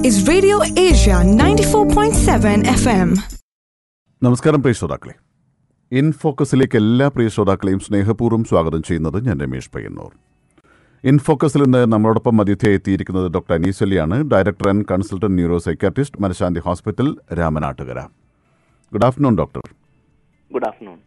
is Radio Asia 94.7 FM. നമസ്കാരം പ്രിയ ശ്രോതാക്കളെ in ഫോക്കസിലേക്ക് എല്ലാ പ്രിയ ശ്രോതാക്കളെയും സ്നേഹപൂർവ്വം സ്വാഗതം ചെയ്യുന്നത് ഞാൻ രമേഷ് പയ്യന്നൂർ ഇൻ ഫോക്കസിൽ ഇന്ന് നമ്മളോടൊപ്പം അതിഥിയെ എത്തിയിരിക്കുന്നത് ഡോക്ടർ അനീസലിയാണ് director and consultant neuro psychiatrist Manashanthi hospital Ramanattukara good afternoon doctor good afternoon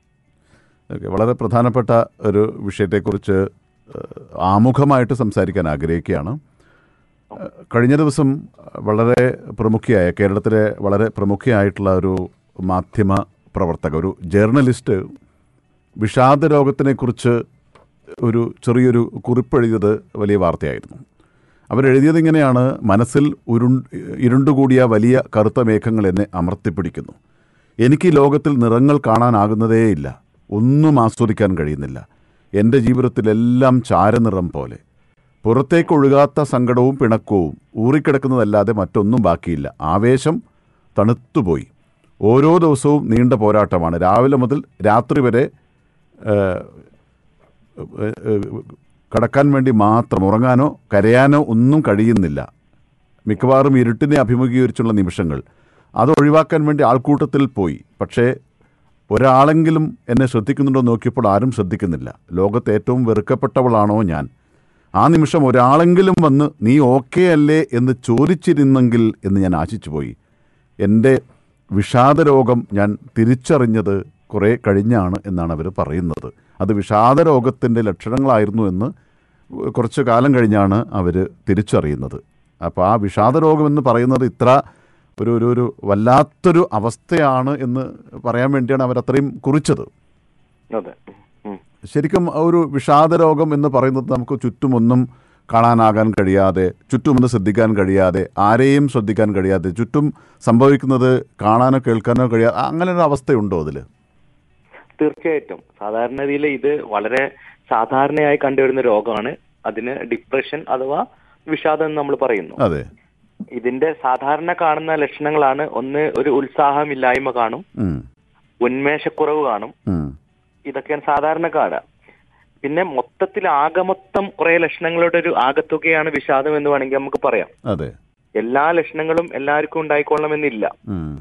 okay വളരെ പ്രധാനപ്പെട്ട ഒരു വിഷയത്തെക്കുറിച്ച് ഏഹ്, ആമുഖമായിട്ട് സംസാരിക്കാൻ ആഗ്രഹിക്കുകയാണ് ഏഹ്, കഴിഞ്ഞ ദിവസം വളരെ പ്രമുഖിയായ കേരളത്തിലെ വളരെ പ്രമുഖയായിട്ടുള്ള ഒരു മാധ്യമ പ്രവർത്തക ഒരു ജേർണലിസ്റ്റ് വിഷാദ രോഗത്തിനെക്കുറിച്ച് ഒരു ചെറിയൊരു കുറിപ്പെഴുതിയത് വലിയ വാർത്തയായിരുന്നു അവരെഴുതിയത് ഇങ്ങനെയാണ് മനസ്സിൽ ഉരുൺ ഇരുണ്ടുകൂടിയ വലിയ കറുത്ത മേഘങ്ങൾ എന്നെ അമർത്തിപ്പിടിക്കുന്നു എനിക്ക് ഈ ലോകത്തിൽ നിറങ്ങൾ കാണാനാകുന്നതേയില്ല ഒന്നും ആസ്വദിക്കാൻ കഴിയുന്നില്ല എൻ്റെ ജീവിതത്തിലെല്ലാം ചാരനിറം പോലെ പുറത്തേക്കൊഴുകാത്ത സങ്കടവും പിണക്കവും ഊറിക്കിടക്കുന്നതല്ലാതെ മറ്റൊന്നും ബാക്കിയില്ല ആവേശം തണുത്തുപോയി ഓരോ ദിവസവും നീണ്ട പോരാട്ടമാണ് രാവിലെ മുതൽ രാത്രി വരെ ഏഹ്, ഏഹ്, ഏഹ്, കടക്കാൻ വേണ്ടി മാത്രം ഉറങ്ങാനോ കരയാനോ ഒന്നും കഴിയുന്നില്ല മിക്കവാറും ഇരുട്ടിനെ അഭിമുഖീകരിച്ചുള്ള നിമിഷങ്ങൾ അത് ഒഴിവാക്കാൻ വേണ്ടി ആൾക്കൂട്ടത്തിൽ പോയി പക്ഷേ ഒരാളെങ്കിലും എന്നെ ശ്രദ്ധിക്കുന്നുണ്ടോ എന്ന് നോക്കിയപ്പോൾ ആരും ശ്രദ്ധിക്കുന്നില്ല ലോകത്ത് ഏറ്റവും വെറുക്കപ്പെട്ടവളാണോ ഞാൻ ആ നിമിഷം ഒരാളെങ്കിലും വന്ന് നീ ഓക്കെ അല്ലേ എന്ന് ചോദിച്ചിരുന്നെങ്കിൽ എന്ന് ഞാൻ ആശിച്ചു പോയി എൻ്റെ വിഷാദരോഗം ഞാൻ തിരിച്ചറിഞ്ഞത് കുറേ കഴിഞ്ഞാണ് എന്നാണ് അവർ പറയുന്നത് അത് വിഷാദരോഗത്തിൻ്റെ ലക്ഷണങ്ങളായിരുന്നു എന്ന് കുറച്ച് കാലം കഴിഞ്ഞാണ് അവർ തിരിച്ചറിയുന്നത് അപ്പോൾ ആ വിഷാദരോഗം എന്ന് പറയുന്നത് ഇത്ര ഒരു ഒരു ഒരു വല്ലാത്തൊരു അവസ്ഥയാണ് എന്ന് പറയാൻ വേണ്ടിയാണ് അവരത്രയും കുറിച്ചത് അതെ ഉം. ശരിക്കും ഒരു വിഷാദരോഗം എന്ന് പറയുന്നത് നമുക്ക് ചുറ്റുമൊന്നും കാണാനാകാൻ കഴിയാതെ ചുറ്റുമൊന്ന് ശ്രദ്ധിക്കാൻ കഴിയാതെ ആരെയും ശ്രദ്ധിക്കാൻ കഴിയാതെ ചുറ്റും സംഭവിക്കുന്നത് കാണാനോ കേൾക്കാനോ കഴിയാതെ അങ്ങനെ ഒരു അവസ്ഥയുണ്ടോ അതിൽ തീർച്ചയായിട്ടും സാധാരണഗതിയിൽ ഇത് വളരെ സാധാരണയായി കണ്ടുവരുന്ന രോഗമാണ് അതിന് ഡിപ്രഷൻ അഥവാ വിഷാദം എന്ന് നമ്മൾ പറയുന്നു അതെ ഇതിന്റെ സാധാരണ കാണുന്ന ലക്ഷണങ്ങളാണ് ഒന്ന് ഒരു ഉത്സാഹമില്ലായ്മ കാണും ഉം, ഉന്മേഷക്കുറവ് കാണും ഉം, ഇതൊക്കെയാണ് സാധാരണ കാണുക പിന്നെ മൊത്തത്തിൽ ആകമൊത്തം കുറെ ലക്ഷണങ്ങളുടെ ഒരു ആകത്തുകയാണ് വിഷാദം എന്ന് വേണമെങ്കിൽ നമുക്ക് പറയാം അതെ എല്ലാ ലക്ഷണങ്ങളും എല്ലാവർക്കും ഉണ്ടായിക്കൊള്ളണമെന്നില്ല ഉം,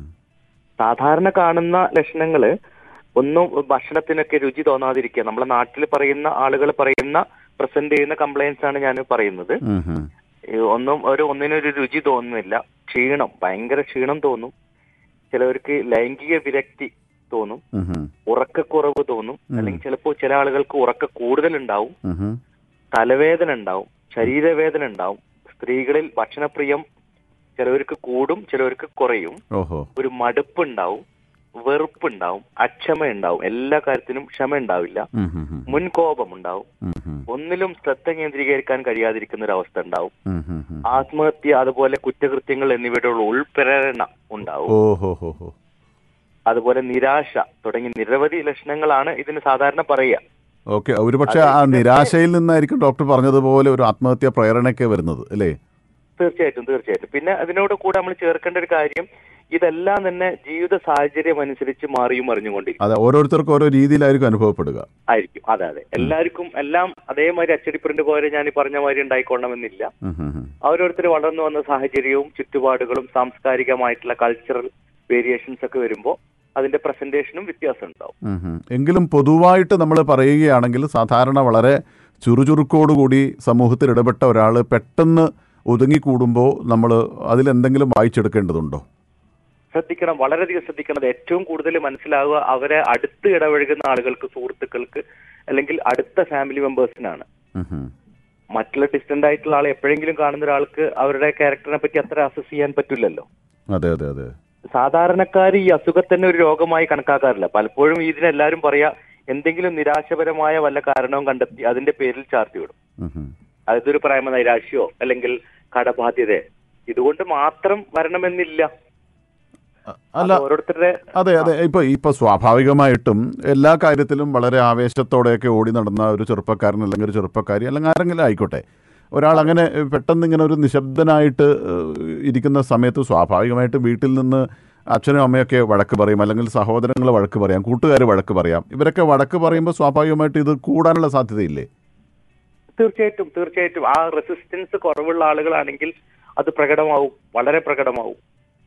സാധാരണ കാണുന്ന ലക്ഷണങ്ങള് ഒന്നും ഭക്ഷണത്തിനൊക്കെ രുചി തോന്നാതിരിക്കുക നമ്മളെ നാട്ടിൽ പറയുന്ന ആളുകൾ പറയുന്ന പ്രസന്റ് ചെയ്യുന്ന കംപ്ലൈൻസ് ആണ് ഞാൻ പറയുന്നത് ഉം, ഉം, ഈ ഒന്നും ഒരു ഒന്നിനൊരു രുചി തോന്നുന്നില്ല ക്ഷീണം ഭയങ്കര ക്ഷീണം തോന്നും ചിലവർക്ക് ലൈംഗിക വിരക്തി തോന്നും ഉം, ഉം, ഉറക്കക്കുറവ് തോന്നും അല്ലെങ്കിൽ ചിലപ്പോൾ ചില ആളുകൾക്ക് ഉറക്ക കൂടുതൽ ഉണ്ടാവും ഉം, ഉം. തലവേദന ഉണ്ടാവും ശരീരവേദന ഉണ്ടാവും സ്ത്രീകളിൽ ഭക്ഷണപ്രിയം ചിലവർക്ക് കൂടും ചിലവർക്ക് കുറയും ഓഹോ ഒരു മടുപ്പ് ഉണ്ടാവും വെറുപ്പ് ഉണ്ടാവും അക്ഷമ ഉണ്ടാവും എല്ലാ കാര്യത്തിനും ക്ഷമ ഉണ്ടാവില്ല ഉം, ഉം, ഉം, മുൻകോപം ഉണ്ടാവും ഉം, ഉം, ഒന്നിലും ശ്രദ്ധ കേന്ദ്രീകരിക്കാൻ കഴിയാതിരിക്കുന്ന ഒരു അവസ്ഥ ഉണ്ടാവും ഉം, ഉം, ഉം. ആത്മഹത്യ അതുപോലെ കുറ്റകൃത്യങ്ങൾ എന്നിവയുടെ ഉൾപ്രേരണ ഉണ്ടാവും ഓഹോ ഹോ ഹോ അതുപോലെ നിരാശ തുടങ്ങി നിരവധി ലക്ഷണങ്ങളാണ് ഇതിന് സാധാരണ പറയുക ഓക്കെ ഒരുപക്ഷെ ആ നിരാശയിൽ നിന്നായിരിക്കും ഡോക്ടർ പറഞ്ഞതുപോലെ ഒരു ആത്മഹത്യാ പ്രേരണയൊക്കെ വരുന്നത് അല്ലേ തീർച്ചയായിട്ടും തീർച്ചയായിട്ടും പിന്നെ അതിനോട് കൂടെ നമ്മൾ ചേർക്കേണ്ട ഒരു കാര്യം ഇതെല്ലാം തന്നെ ജീവിത സാഹചര്യം അനുസരിച്ച് മാറിയും മറിഞ്ഞുകൊണ്ടിരിക്കും അതെ ഓരോരുത്തർക്കും ഓരോ രീതിയിലായിരിക്കും അനുഭവപ്പെടുക ആയിരിക്കും അതെ അതെ എല്ലാവർക്കും എല്ലാം അതേമാതിരി അച്ചടി പ്രിന്റ് പോലെ ഞാൻ ഈ പറഞ്ഞ മാതിരി ഉണ്ടായിക്കൊള്ളണമെന്നില്ല ഉം, ഉം, ഉം. ഓരോരുത്തർ വളർന്നു വന്ന സാഹചര്യവും ചുറ്റുപാടുകളും സാംസ്കാരികമായിട്ടുള്ള കൾച്ചറൽ വേരിയേഷൻസ് ഒക്കെ വരുമ്പോൾ അതിന്റെ പ്രസന്റേഷനും വ്യത്യാസം ഉണ്ടാവും ഉം ഉം. എങ്കിലും പൊതുവായിട്ട് നമ്മൾ പറയുകയാണെങ്കിൽ സാധാരണ വളരെ ചുറുചുറുക്കോടുകൂടി സമൂഹത്തിൽ ഇടപെട്ട ഒരാൾ പെട്ടെന്ന് ഒതുങ്ങിക്കൂടുമ്പോൾ നമ്മൾ അതിലെന്തെങ്കിലും വായിച്ചെടുക്കേണ്ടതുണ്ടോ ശ്രദ്ധിക്കണം വളരെയധികം ശ്രദ്ധിക്കണം അത് ഏറ്റവും കൂടുതൽ മനസ്സിലാവുക അവരെ അടുത്ത് ഇടപഴകുന്ന ആളുകൾക്ക് സുഹൃത്തുക്കൾക്ക് അല്ലെങ്കിൽ അടുത്ത ഫാമിലി മെമ്പേഴ്സിനാണ് ഉം ഉം. മറ്റുള്ള ഡിസ്റ്റന്റ് ആയിട്ടുള്ള ആളെ എപ്പോഴെങ്കിലും കാണുന്ന ഒരാൾക്ക് അവരുടെ ക്യാരക്ടറിനെ പറ്റി അത്ര അസസ് ചെയ്യാൻ പറ്റില്ലല്ലോ അതെ അതെ അതെ സാധാരണക്കാർ ഈ അസുഖത്തന്നെ ഒരു രോഗമായി കണക്കാക്കാറില്ല പലപ്പോഴും ഇതിനെല്ലാവരും പറയാ എന്തെങ്കിലും നിരാശപരമായ വല്ല കാരണവും കണ്ടെത്തി അതിന്റെ പേരിൽ ചാർത്തി വിടും ഉം ഉം. അതൊരു പ്രേമ നൈരാശ്യമോ അല്ലെങ്കിൽ കടബാധ്യതയോ ഇതുകൊണ്ട് മാത്രം വരണമെന്നില്ല അല്ല അത് ഓരോരുത്തരുടെ അതെ അതെ ഇപ്പൊ ഇപ്പൊ സ്വാഭാവികമായിട്ടും എല്ലാ കാര്യത്തിലും വളരെ ആവേശത്തോടെയൊക്കെ ഓടി നടന്ന ഒരു ചെറുപ്പക്കാരൻ അല്ലെങ്കിൽ ഒരു ചെറുപ്പക്കാരി അല്ലെങ്കിൽ ആരെങ്കിലും ആയിക്കോട്ടെ ഒരാൾ അങ്ങനെ പെട്ടെന്ന് ഇങ്ങനെ ഒരു നിശബ്ദനായിട്ട് ഏഹ്, ഇരിക്കുന്ന സമയത്ത് സ്വാഭാവികമായിട്ടും വീട്ടിൽ നിന്ന് അച്ഛനും അമ്മയൊക്കെ വഴക്ക് പറയും അല്ലെങ്കിൽ സഹോദരങ്ങൾ വഴക്ക് പറയാം കൂട്ടുകാർ വഴക്ക് പറയാം ഇവരൊക്കെ വഴക്ക് പറയുമ്പോൾ സ്വാഭാവികമായിട്ട് ഇത് കൂടാനുള്ള സാധ്യതയില്ലേ തീർച്ചയായിട്ടും തീർച്ചയായിട്ടും ആ റെസിസ്റ്റൻസ് കുറവുള്ള ആളുകളാണെങ്കിൽ അത് പ്രകടമാവും വളരെ പ്രകടമാവും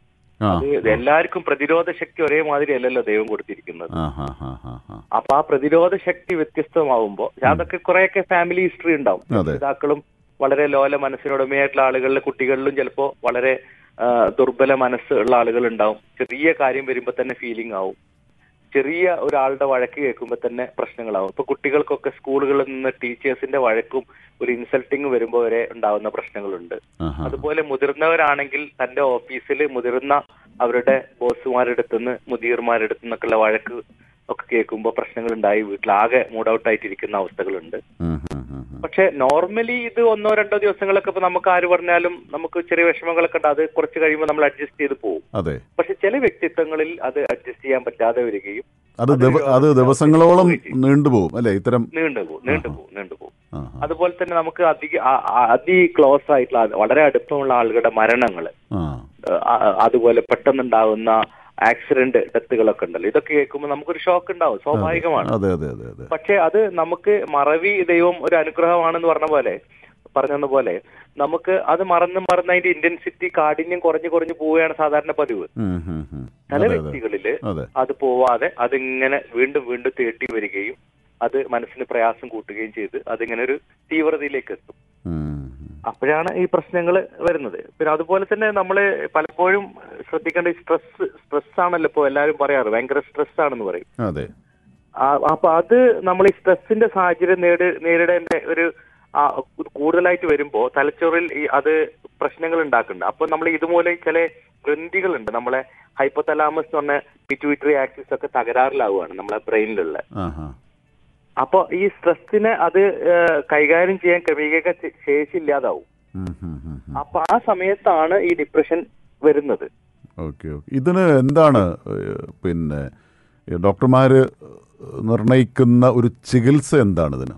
ആ അത് എല്ലാവർക്കും പ്രതിരോധ ശക്തി ഒരേമാതിരി അല്ലല്ലോ ദൈവം കൊടുത്തിരിക്കുന്നത് ആ ഹാ ഹാ ഹാ ഹാ അപ്പൊ ആ പ്രതിരോധ ശക്തി വ്യത്യസ്തമാവുമ്പോ അതൊക്കെ കുറെയൊക്കെ ഫാമിലി ഹിസ്റ്ററി ഉണ്ടാവും അതെ. പിതാക്കളും വളരെ ലോല മനസ്സിനുടമയായിട്ടുള്ള ആളുകളിലെ കുട്ടികളിലും ചിലപ്പോ വളരെ ആ, ദുർബല മനസ്സ് ഉള്ള ആളുകൾ ഉണ്ടാവും ചെറിയ കാര്യം വരുമ്പോ തന്നെ ഫീലിംഗ് ആവും ചെറിയ ഒരാളുടെ വഴക്ക് കേൾക്കുമ്പോൾ തന്നെ പ്രശ്നങ്ങളാവും ഇപ്പൊ കുട്ടികൾക്കൊക്കെ സ്കൂളുകളിൽ നിന്ന് ടീച്ചേഴ്സിന്റെ വഴക്കും ഒരു ഇൻസൾട്ടിങ് വരുമ്പോൾ വരെ ഉണ്ടാവുന്ന പ്രശ്നങ്ങളുണ്ട് ആഹാ. അതുപോലെ മുതിർന്നവരാണെങ്കിൽ തന്റെ ഓഫീസിൽ മുതിർന്ന അവരുടെ ബോസുമാരുടെ അടുത്തുനിന്ന് മുതിർമാരുടെ അടുത്തു നിന്നൊക്കെയുള്ള വഴക്ക് ഒക്കെ കേൾക്കുമ്പോൾ പ്രശ്നങ്ങൾ ഉണ്ടായി വീട്ടിലാകെ മൂഡ് ഔട്ട് ആയിട്ടിരിക്കുന്ന അവസ്ഥകളുണ്ട് ഉം, ഉം, ഉം, ഉം. പക്ഷെ നോർമലി ഇത് ഒന്നോ രണ്ടോ ദിവസങ്ങളൊക്കെ ഇപ്പൊ നമുക്ക് ആര് പറഞ്ഞാലും നമുക്ക് ചെറിയ വിഷമങ്ങളൊക്കെ ഉണ്ട് അത് കുറച്ച് കഴിയുമ്പോൾ നമ്മൾ അഡ്ജസ്റ്റ് ചെയ്ത് പോകും അതെ പക്ഷെ ചില വ്യക്തിത്വങ്ങളിൽ അത് അഡ്ജസ്റ്റ് ചെയ്യാൻ പറ്റാതെ വരികയും അത് ദിവ- അത് ദിവസങ്ങളോളം നീണ്ടുപോകും അല്ലെ ഇത്തരം നീണ്ടുപോകും നീണ്ടുപോകും നീണ്ടുപോകും ആ, ആ. അതുപോലെ തന്നെ നമുക്ക് അധിക ആ- ആ- അതി ക്ലോസ് ആയിട്ടുള്ള ആ- വളരെ അടുപ്പമുള്ള ആളുകളുടെ മരണങ്ങൾ ആ അതുപോലെ പെട്ടെന്നുണ്ടാകുന്ന ആക്സിഡന്റ് ഡെത്തുകളൊക്കെ ഉണ്ടല്ലോ ഇതൊക്കെ കേൾക്കുമ്പോൾ നമുക്കൊരു ഷോക്ക് ഉണ്ടാവും സ്വാഭാവികമാണ് അതെ അതെ അതെ അതെ പക്ഷെ അത് നമുക്ക് മറവി ദൈവം ഒരു അനുഗ്രഹമാണെന്ന് പറഞ്ഞ പോലെ പറഞ്ഞെന്ന പോലെ നമുക്ക് അത് മറന്ന് മറന്ന് അതിന്റെ ഇന്റൻസിറ്റി കാഠിന്യം കുറഞ്ഞു കുറഞ്ഞു പോവുകയാണ് സാധാരണ പതിവ് ഉം, ഉം, ഉം. ചില അതെ അതെ വ്യക്തികളില് അതെ അത് പോവാതെ അതിങ്ങനെ വീണ്ടും വീണ്ടും തേട്ടി വരികയും അത് മനസ്സിന് പ്രയാസം കൂട്ടുകയും ചെയ്ത് അതിങ്ങനെ ഒരു തീവ്രതയിലേക്ക് എത്തും ഉം, ഉം. അപ്പോഴാണ് ഈ പ്രശ്നങ്ങൾ വരുന്നത് പിന്നെ അതുപോലെ തന്നെ നമ്മൾ പലപ്പോഴും ശ്രദ്ധിക്കേണ്ട ഈ സ്ട്രെസ് സ്ട്രെസ് ആണല്ലോ ഇപ്പോൾ എല്ലാവരും പറയാറ് ഭയങ്കര സ്ട്രെസ് ആണെന്ന് പറയും അതെ ആ- അപ്പൊ അത് നമ്മൾ ഈ സ്ട്രെസ്സിന്റെ സാഹചര്യം നേടി നേരിടേണ്ട ഒരു ആ, കൂടുതലായിട്ട് വരുമ്പോ തലച്ചോറിൽ ഈ അത് പ്രശ്നങ്ങൾ ഉണ്ടാക്കുന്നുണ്ട് അപ്പൊ നമ്മൾ ഇതുപോലെ ചില ഗ്രന്ഥികളുണ്ട് നമ്മളെ ഹൈപ്പോതലാമസ് എന്ന് പറഞ്ഞ പിറ്റുവിറ്ററി ആക്സിസ് ഒക്കെ തകരാറിലാവുകയാണ് നമ്മളെ ബ്രെയിനിലുള്ള ആഹാ അപ്പൊ ഈ സ്ട്രെസ്സിനെ അത് ഏഹ്, കൈകാര്യം ചെയ്യാൻ ക്രമീകരിക്കാൻ ശേ- ശേഷി ഇല്ലാതാവും ഉം, ഉം, ഉം, ഉം. അപ്പൊ ആ സമയത്താണ് ഈ ഡിപ്രഷൻ വരുന്നത് ഓക്കെ ഓക്കെ ഇതിന് എന്താണ് ഏഹ്, പിന്നെ ഈ ഡോക്ടർമാര് നിർണയിക്കുന്ന ഒരു ചികിത്സ എന്താണ് ഇതിന്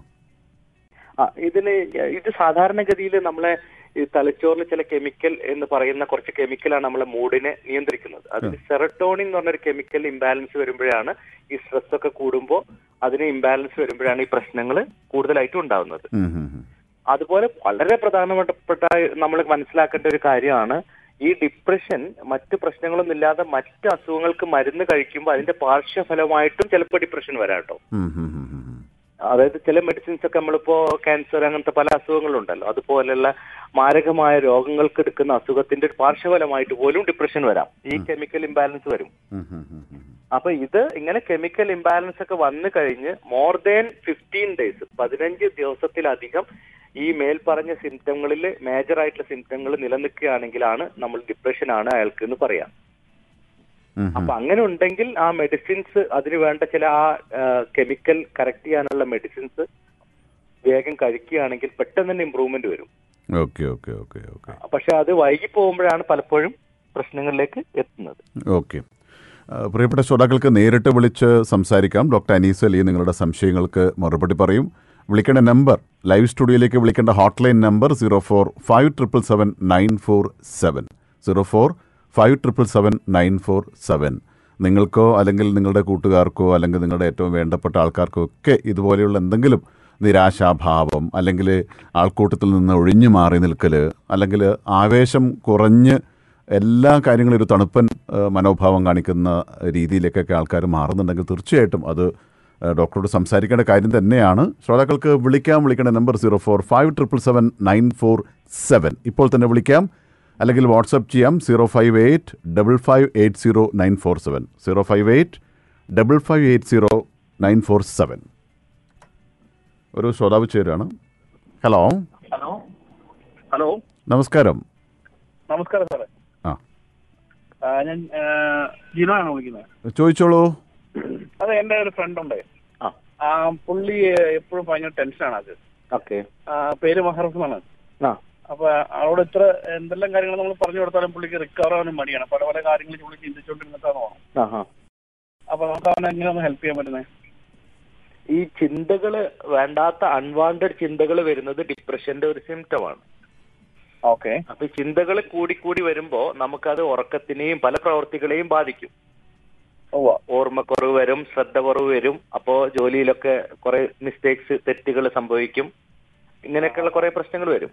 ആ ഇതിന് ഇത് സാധാരണഗതിയിൽ നമ്മളെ ഈ തലച്ചോറിൽ ചില കെമിക്കൽ എന്ന് പറയുന്ന കുറച്ച് കെമിക്കലാണ് നമ്മളെ മൂഡിനെ നിയന്ത്രിക്കുന്നത് അതിന് സെറട്ടോണിൻ എന്ന് പറഞ്ഞൊരു കെമിക്കൽ ഇംബാലൻസ് വരുമ്പോഴാണ് ഈ സ്ട്രെസ് ഒക്കെ കൂടുമ്പോൾ അതിന് ഇംബാലൻസ് വരുമ്പോഴാണ് ഈ പ്രശ്നങ്ങൾ കൂടുതലായിട്ടും ഉണ്ടാവുന്നത് ഉം, ഉം, ഉം. അതുപോലെ വളരെ പ്രധാനപ്പെട്ട നമ്മൾ മനസ്സിലാക്കേണ്ട ഒരു കാര്യമാണ് ഈ ഡിപ്രഷൻ മറ്റു പ്രശ്നങ്ങളൊന്നും ഇല്ലാതെ മറ്റ് അസുഖങ്ങൾക്ക് മരുന്ന് കഴിക്കുമ്പോൾ അതിന്റെ പാർശ്വഫലമായിട്ടും ചിലപ്പോൾ ഡിപ്രഷൻ വരാം കേട്ടോ ഉം, ഉം, ഉം, ഉം. അതായത് ചില മെഡിസിൻസ് ഒക്കെ നമ്മളിപ്പോ ക്യാൻസർ അങ്ങനത്തെ പല അസുഖങ്ങളുണ്ടല്ലോ അതുപോലെയുള്ള മാരകമായ രോഗങ്ങൾക്ക് എടുക്കുന്ന അസുഖത്തിന്റെ ഒരു പാർശ്വഫലമായിട്ട് പോലും ഡിപ്രഷൻ വരാം ഈ കെമിക്കൽ ഇംബാലൻസ് വരും ഉം, ഉം, ഉം, ഉം. അപ്പൊ ഇത് ഇങ്ങനെ കെമിക്കൽ ഇംബാലൻസ് ഒക്കെ വന്നു കഴിഞ്ഞ് മോർ ദാൻ ഫിഫ്റ്റീൻ ഡേയ്സ് പതിനഞ്ച് ദിവസത്തിലധികം ഈ മേൽപ്പറഞ്ഞ സിംറ്റങ്ങളിൽ മേജർ ആയിട്ടുള്ള സിംറ്റങ്ങൾ നിലനിൽക്കുകയാണെങ്കിലാണ് നമ്മൾ ഡിപ്രഷൻ ആണ് അയാൾക്ക് എന്ന് പറയാം ഉം, ഉം. അപ്പൊ അങ്ങനെ ഉണ്ടെങ്കിൽ ആ മെഡിസിൻസ് അതിന് വേണ്ട ചില ആ കെമിക്കൽ കറക്റ്റ് ചെയ്യാനുള്ള മെഡിസിൻസ് വേഗം കഴിക്കുകയാണെങ്കിൽ പെട്ടെന്ന് തന്നെ ഇമ്പ്രൂവ്മെന്റ് വരും ഓക്കെ ഓക്കെ ഓക്കെ ഓക്കെ പക്ഷെ അത് വൈകി പോകുമ്പോഴാണ് പലപ്പോഴും പ്രശ്നങ്ങളിലേക്ക് എത്തുന്നത് ഓക്കെ ആ, പ്രിയപ്പെട്ട ശ്രോതാക്കൾക്ക് നേരിട്ട് വിളിച്ച് സംസാരിക്കാം ഡോക്ടർ അനീസ് അലി നിങ്ങളുടെ സംശയങ്ങൾക്ക് മറുപടി പറയും വിളിക്കേണ്ട നമ്പർ ലൈവ് സ്റ്റുഡിയോയിലേക്ക് വിളിക്കേണ്ട hotline number zero four five triple seven nine four seven zero four five triple seven nine four seven നിങ്ങൾക്കോ അല്ലെങ്കിൽ നിങ്ങളുടെ കൂട്ടുകാർക്കോ അല്ലെങ്കിൽ നിങ്ങളുടെ ഏറ്റവും വേണ്ടപ്പെട്ട ആൾക്കാർക്കോ ഒക്കെ ഇതുപോലെയുള്ള എന്തെങ്കിലും നിരാശാഭാവം അല്ലെങ്കിൽ ആൾക്കൂട്ടത്തിൽ നിന്ന് ഒഴിഞ്ഞു മാറി നിൽക്കൽ അല്ലെങ്കിൽ ആവേശം കുറഞ്ഞ് എല്ലാ കാര്യങ്ങളും ഒരു തണുപ്പൻ ആ, മനോഭാവം കാണിക്കുന്ന രീതിയിലേക്കൊക്കെ ആൾക്കാർ മാറുന്നുണ്ടെങ്കിൽ തീർച്ചയായിട്ടും അത് ആ, ഡോക്ടറോട് സംസാരിക്കേണ്ട കാര്യം തന്നെയാണ് ശ്രോതാക്കൾക്ക് വിളിക്കാം വിളിക്കേണ്ട number zero four five triple seven nine four seven ഇപ്പോൾ തന്നെ വിളിക്കാം അല്ലെങ്കിൽ വാട്സപ്പ് ചെയ്യാം zero five eight double five eight zero nine four seven zero five eight double five eight zero nine four seven ഒരു ശ്രോതാവ് ചേരുകയാണ് ഹലോ ഹലോ ഹലോ നമസ്കാരം നമസ്കാരം സാറേ ആ ആ, ഞാൻ ആ, ജിനോ ആണ് വിളിക്കുന്നത് ചോദിച്ചോളൂ അത് എന്റെ ഒരു ഫ്രണ്ട് ഉണ്ട് ആ. ആ പുള്ളി എപ്പോഴും ഭയങ്കര ടെൻഷനാണ് അത് ഓക്കെ ആ, പേര് മഹറഫ് എന്നാണ് ആ അപ്പൊ അവളോട് ഇത്ര എന്തെല്ലാം കാര്യങ്ങൾ നമ്മൾ പറഞ്ഞു കൊടുത്താലും പുള്ളിക്ക് റിക്കവർ ആവാനും മടിയാണ് പല പല കാര്യങ്ങൾ പുള്ളി ചിന്തിച്ചുകൊണ്ടിരുന്നിട്ടാണ് പോകണം ആഹാ അപ്പൊ നമുക്ക് അവനെ എങ്ങനെ ഒന്ന് ഹെൽപ്പ് ചെയ്യാൻ പറ്റുന്നത് ഈ ചിന്തകള് വേണ്ടാത്ത അൺവാണ്ടഡ് ചിന്തകൾ വരുന്നത് ഡിപ്രഷന്റെ ഒരു സിംറ്റമാണ് ഓക്കെ അപ്പൊ ഈ ചിന്തകൾ കൂടിക്കൂടി വരുമ്പോ നമുക്കത് ഉറക്കത്തിനെയും പല പ്രവർത്തികളെയും ബാധിക്കും ഓ ഓർമ്മക്കുറവ് വരും ശ്രദ്ധ കുറവ് വരും അപ്പോ ജോലിയിലൊക്കെ കുറെ മിസ്റ്റേക്സ് തെറ്റുകൾ സംഭവിക്കും ഇങ്ങനെയൊക്കെയുള്ള കുറെ പ്രശ്നങ്ങൾ വരും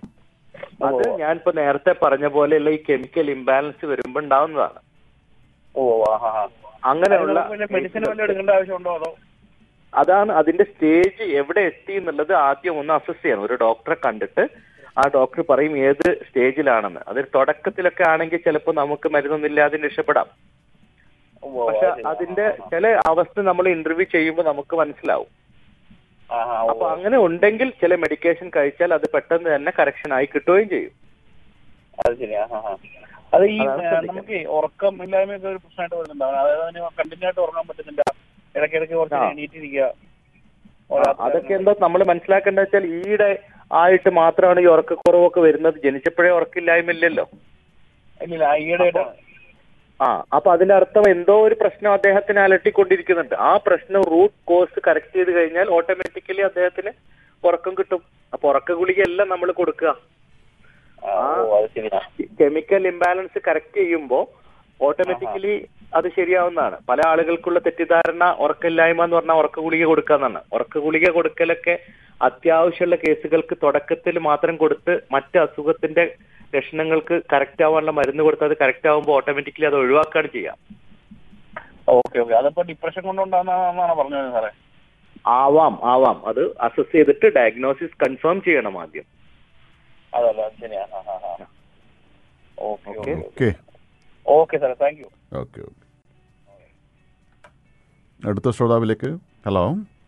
അത് ഞാൻ ഇപ്പൊ നേരത്തെ പറഞ്ഞ പോലെയുള്ള ഈ കെമിക്കൽ ഇംബാലൻസ് വരുമ്പോ ഉണ്ടാവുന്നതാണ് ഓ ആ ഹാ ഹാ അങ്ങനെയുള്ള മെഡിസിൻ വല്ലതും എടുക്കേണ്ട ആവശ്യമുണ്ടോ അതോ അതാണ് അതിന്റെ സ്റ്റേജ് എവിടെ എത്തി എന്നുള്ളത് ആദ്യം ഒന്ന് അസസ് ചെയ്യണം ഒരു ഡോക്ടറെ കണ്ടിട്ട് ആ ഡോക്ടർ പറയും ഏത് സ്റ്റേജിലാണെന്ന് അത് തുടക്കത്തിലൊക്കെ ആണെങ്കിൽ ചിലപ്പോൾ നമുക്ക് മരുന്നൊന്നുമില്ലാതെ രക്ഷപ്പെടാം ഓ, ഓ, പക്ഷെ അത് ശരി. അതിന്റെ ചില അവസ്ഥ നമ്മൾ ഇന്റർവ്യൂ ചെയ്യുമ്പോൾ നമുക്ക് മനസ്സിലാവും ആ, ആ, ഓ, അപ്പൊ അങ്ങനെ ഉണ്ടെങ്കിൽ ചില മെഡിക്കേഷൻ കഴിച്ചാൽ അത് പെട്ടെന്ന് തന്നെ കറക്ഷൻ ആയി കിട്ടുകയും ചെയ്യും അത് ശരി ആ, ആ, ആ. അത് ഈ അതാണ് ഏ, ശ്രദ്ധിക്കേണ്ടത്. നമുക്ക് ഈ ഉറക്കം ഇല്ലായ്മയൊക്കെ ഒരു പ്രശ്നമായിട്ട് വരുന്നുണ്ടാവും അതായത് അതിന് കണ്ടിന്യൂ ആയിട്ട് ഉറങ്ങാൻ പറ്റുന്നില്ല ഇടയ്ക്കിടയ്ക്ക് കുറച്ച് ആ. എണീറ്റിരിക്കുക ആ, അതൊക്കെ എന്താ നമ്മൾ മനസ്സിലാക്കേണ്ടത് വെച്ചാൽ ഈയിടെ ആയിട്ട് മാത്രമാണ് ഈ ഉറക്കക്കുറവൊക്കെ വരുന്നത് ജനിച്ചപ്പോഴേ ഉറക്കില്ലായ്മ ഇല്ലല്ലോ ഇല്ല ഈയിടെ ആ അപ്പൊ അതിന്റെ അർത്ഥം എന്തോ ഒരു പ്രശ്നം അദ്ദേഹത്തിന് അലട്ടിക്കൊണ്ടിരിക്കുന്നുണ്ട് ആ പ്രശ്നം റൂട്ട് കോസ് കറക്റ്റ് ചെയ്ത് കഴിഞ്ഞാൽ ഓട്ടോമാറ്റിക്കലി അദ്ദേഹത്തിന് ഉറക്കം കിട്ടും അപ്പൊ ഉറക്ക ഗുളികയെല്ലാം നമ്മൾ കൊടുക്കുക ഓ അത് ശരിയാ കെമിക്കൽ ഇംബാലൻസ് കറക്റ്റ് ചെയ്യുമ്പോൾ ഓട്ടോമാറ്റിക്കലി അത് ശരിയാവുന്നതാണ് പല ആളുകൾക്കുള്ള തെറ്റിദ്ധാരണ ഉറക്കമില്ലായ്മ എന്ന് പറഞ്ഞാൽ ഉറക്ക ഗുളിക കൊടുക്കാന്നാണ് ഉറക്ക ഗുളിക കൊടുക്കലൊക്കെ അത്യാവശ്യമുള്ള കേസുകൾക്ക് തുടക്കത്തിൽ മാത്രം കൊടുത്ത് മറ്റ് അസുഖത്തിന്റെ ലക്ഷണങ്ങൾക്ക് കറക്റ്റ് ആവാനുള്ള മരുന്ന് കൊടുത്ത് അത് കറക്റ്റ് ആവുമ്പോൾ ഓട്ടോമാറ്റിക്കലി അത് ഒഴിവാക്കുകയാണ് ചെയ്യുക ഓക്കെ ഓക്കെ അതിപ്പോ ഡിപ്രഷൻ കൊണ്ടുണ്ടാകുന്നതാണെന്നാണ് പറഞ്ഞത് സാറേ ആവാം ആവാം അത് അസസ് ചെയ്തിട്ട് ഡയഗ്നോസിസ് കൺഫേം ചെയ്യണം ആദ്യം അതല്ല അത് ശരിയാ ആ, ആ, ആ. Okay okay. Okay okay okay സാറേ താങ്ക് യു ഓക്കെ ഓക്കെ അടുത്ത ശ്രോതാവിലേക്ക് ഹലോ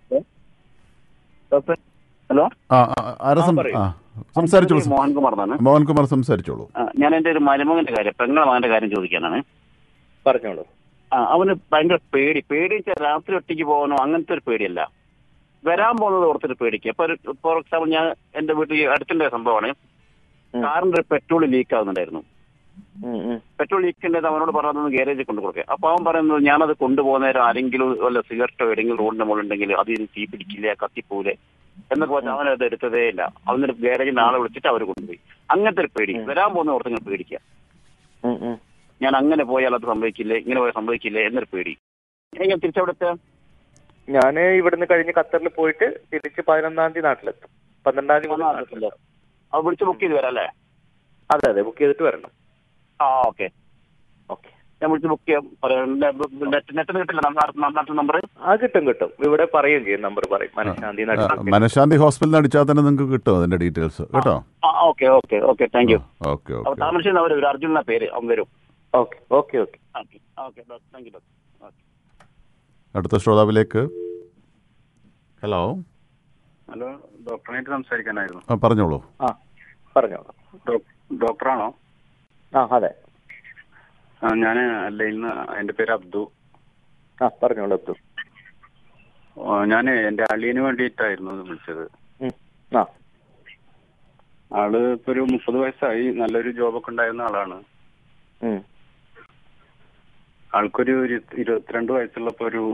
ഹലോ ആ ആ, ആരാ സം- പറയൂ. ആ സംസാരിച്ചോളൂ സം- മോഹൻകുമാർ എന്നാണ് മോഹൻകുമാർ സംസാരിച്ചോളൂ ആ, ഞാൻ എന്റെ ഒരു മരുമകന്റെ കാര്യം പെങ്ങളെ മകന്റെ കാര്യം ചോദിക്കാനാണ് പറഞ്ഞോളൂ ആ, അവന് ഭയങ്കര പേടി പേടി വെച്ചാൽ രാത്രി ഒറ്റയ്ക്ക് പോകാനോ അങ്ങനത്തെ ഒരു പേടിയല്ല വരാൻ പോകുന്നത് ഓർത്തിട്ട് പേടിക്കുക ഇപ്പൊ ഒരു ഫോർ എക്സാമ്പിൾ ഞാൻ എന്റെ വീട്ടിൽ അടുത്തിന്റെ സംഭവമാണ് ഉം. കാറിന്റെ ഒരു പെട്രോൾ ലീക്ക് ആവുന്നുണ്ടായിരുന്നു ഉം, ഉം. പെട്രോൾ ലീക്ക് ഉണ്ടെന്ന് അവനോട് പറഞ്ഞത് ഗ്യാരേജിൽ കൊണ്ടു കൊടുക്കുക അപ്പൊ അവൻ പറയുന്നത് ഞാനത് കൊണ്ടുപോകുന്ന നേരം ആരെങ്കിലും വല്ല സിഗരറ്റോ ഏതെങ്കിലും റോഡിന്റെ മുകളിൽ ഉണ്ടെങ്കിൽ അത് ഇനി തീ പിടിക്കില്ല കത്തിപ്പോലെ എന്നൊക്കെ പറഞ്ഞാൽ അവൻ അത് എടുത്തതേ ഇല്ല അവനൊരു ഗ്യാരേജിൽ ആളെ വിളിച്ചിട്ട് അവർ കൊണ്ടുപോയി അങ്ങനത്തെ ഒരു പേടി വരാൻ പോകുന്ന ഓർത്ത് ഇങ്ങനെ പേടിക്കുക ഉം, ഉം. ഞാൻ അങ്ങനെ പോയാൽ അത് സംഭവിക്കില്ലേ ഇങ്ങനെ പോയാൽ സംഭവിക്കില്ലേ എന്നൊരു പേടി എങ്ങനെ തിരിച്ചവിടുത്തെ ഞാൻ ഇവിടുന്ന് കഴിഞ്ഞ് ഖത്തറിൽ പോയിട്ട് തിരിച്ച് പതിനൊന്നാം തീയതി നാട്ടിലെത്തും പന്ത്രണ്ടാം തീയതി മുതൽ നാട്ടിലെത്തും അത് വിളിച്ച് ബുക്ക് ചെയ്ത് വരാം അല്ലേ അതെ അതെ ബുക്ക് ചെയ്തിട്ട് വരണം ആ ഓക്കെ ഓക്കെ ഞാൻ വിളിച്ച് ബുക്ക് ചെയ്യാം പറയാം നെറ്റ് നെറ്റിന് കിട്ടില്ല നാട്ടിൽ നമ്പർ ആ കിട്ടും കിട്ടും ഇവിടെ പറയുകയും ചെയ്യും നമ്പർ പറയും മനഃശാന്തി ആ, മനഃശാന്തി ഹോസ്പിറ്റലിൽ അടിച്ചാൽ തന്നെ നിങ്ങൾക്ക് കിട്ടും അതിന്റെ ഡീറ്റെയിൽസ് കേട്ടോ ആ okay okay okay thank you okay അപ്പൊ ഓക്കെ താമരശ്ശേരി അവർ വരും അർജുൻ എന്ന പേര് അവൻ വരും okay okay okay okay okay thank you doctor അടുത്ത ശ്രോതാവിലേക്ക് ഹലോ ഹലോ ഡോക്ടറായിട്ട് സംസാരിക്കാനായിരുന്നു ആ പറഞ്ഞോളൂ ആ പറഞ്ഞോളൂ ഡോ- ഡോക്ടറാണോ ആ അതെ ഞാൻ അല്ലയിൽ നിന്ന് എൻ്റെ പേര് അബ്ദു ആ പറഞ്ഞോളൂ അബ്ദുൾ ഞാൻ എൻ്റെ അളിയന് വേണ്ടിയിട്ടായിരുന്നു ഇത് വിളിച്ചത് ഉം. ആ ആള് ഇപ്പൊ ഒരു മുപ്പത് വയസ്സായി നല്ലൊരു ജോബൊക്കെ ഉണ്ടായിരുന്ന ആളാണ് ഉം. ആൾക്കൊരു ഇരു- ഇരുപത്തിരണ്ട് വയസ്സുള്ളപ്പോ ഒരു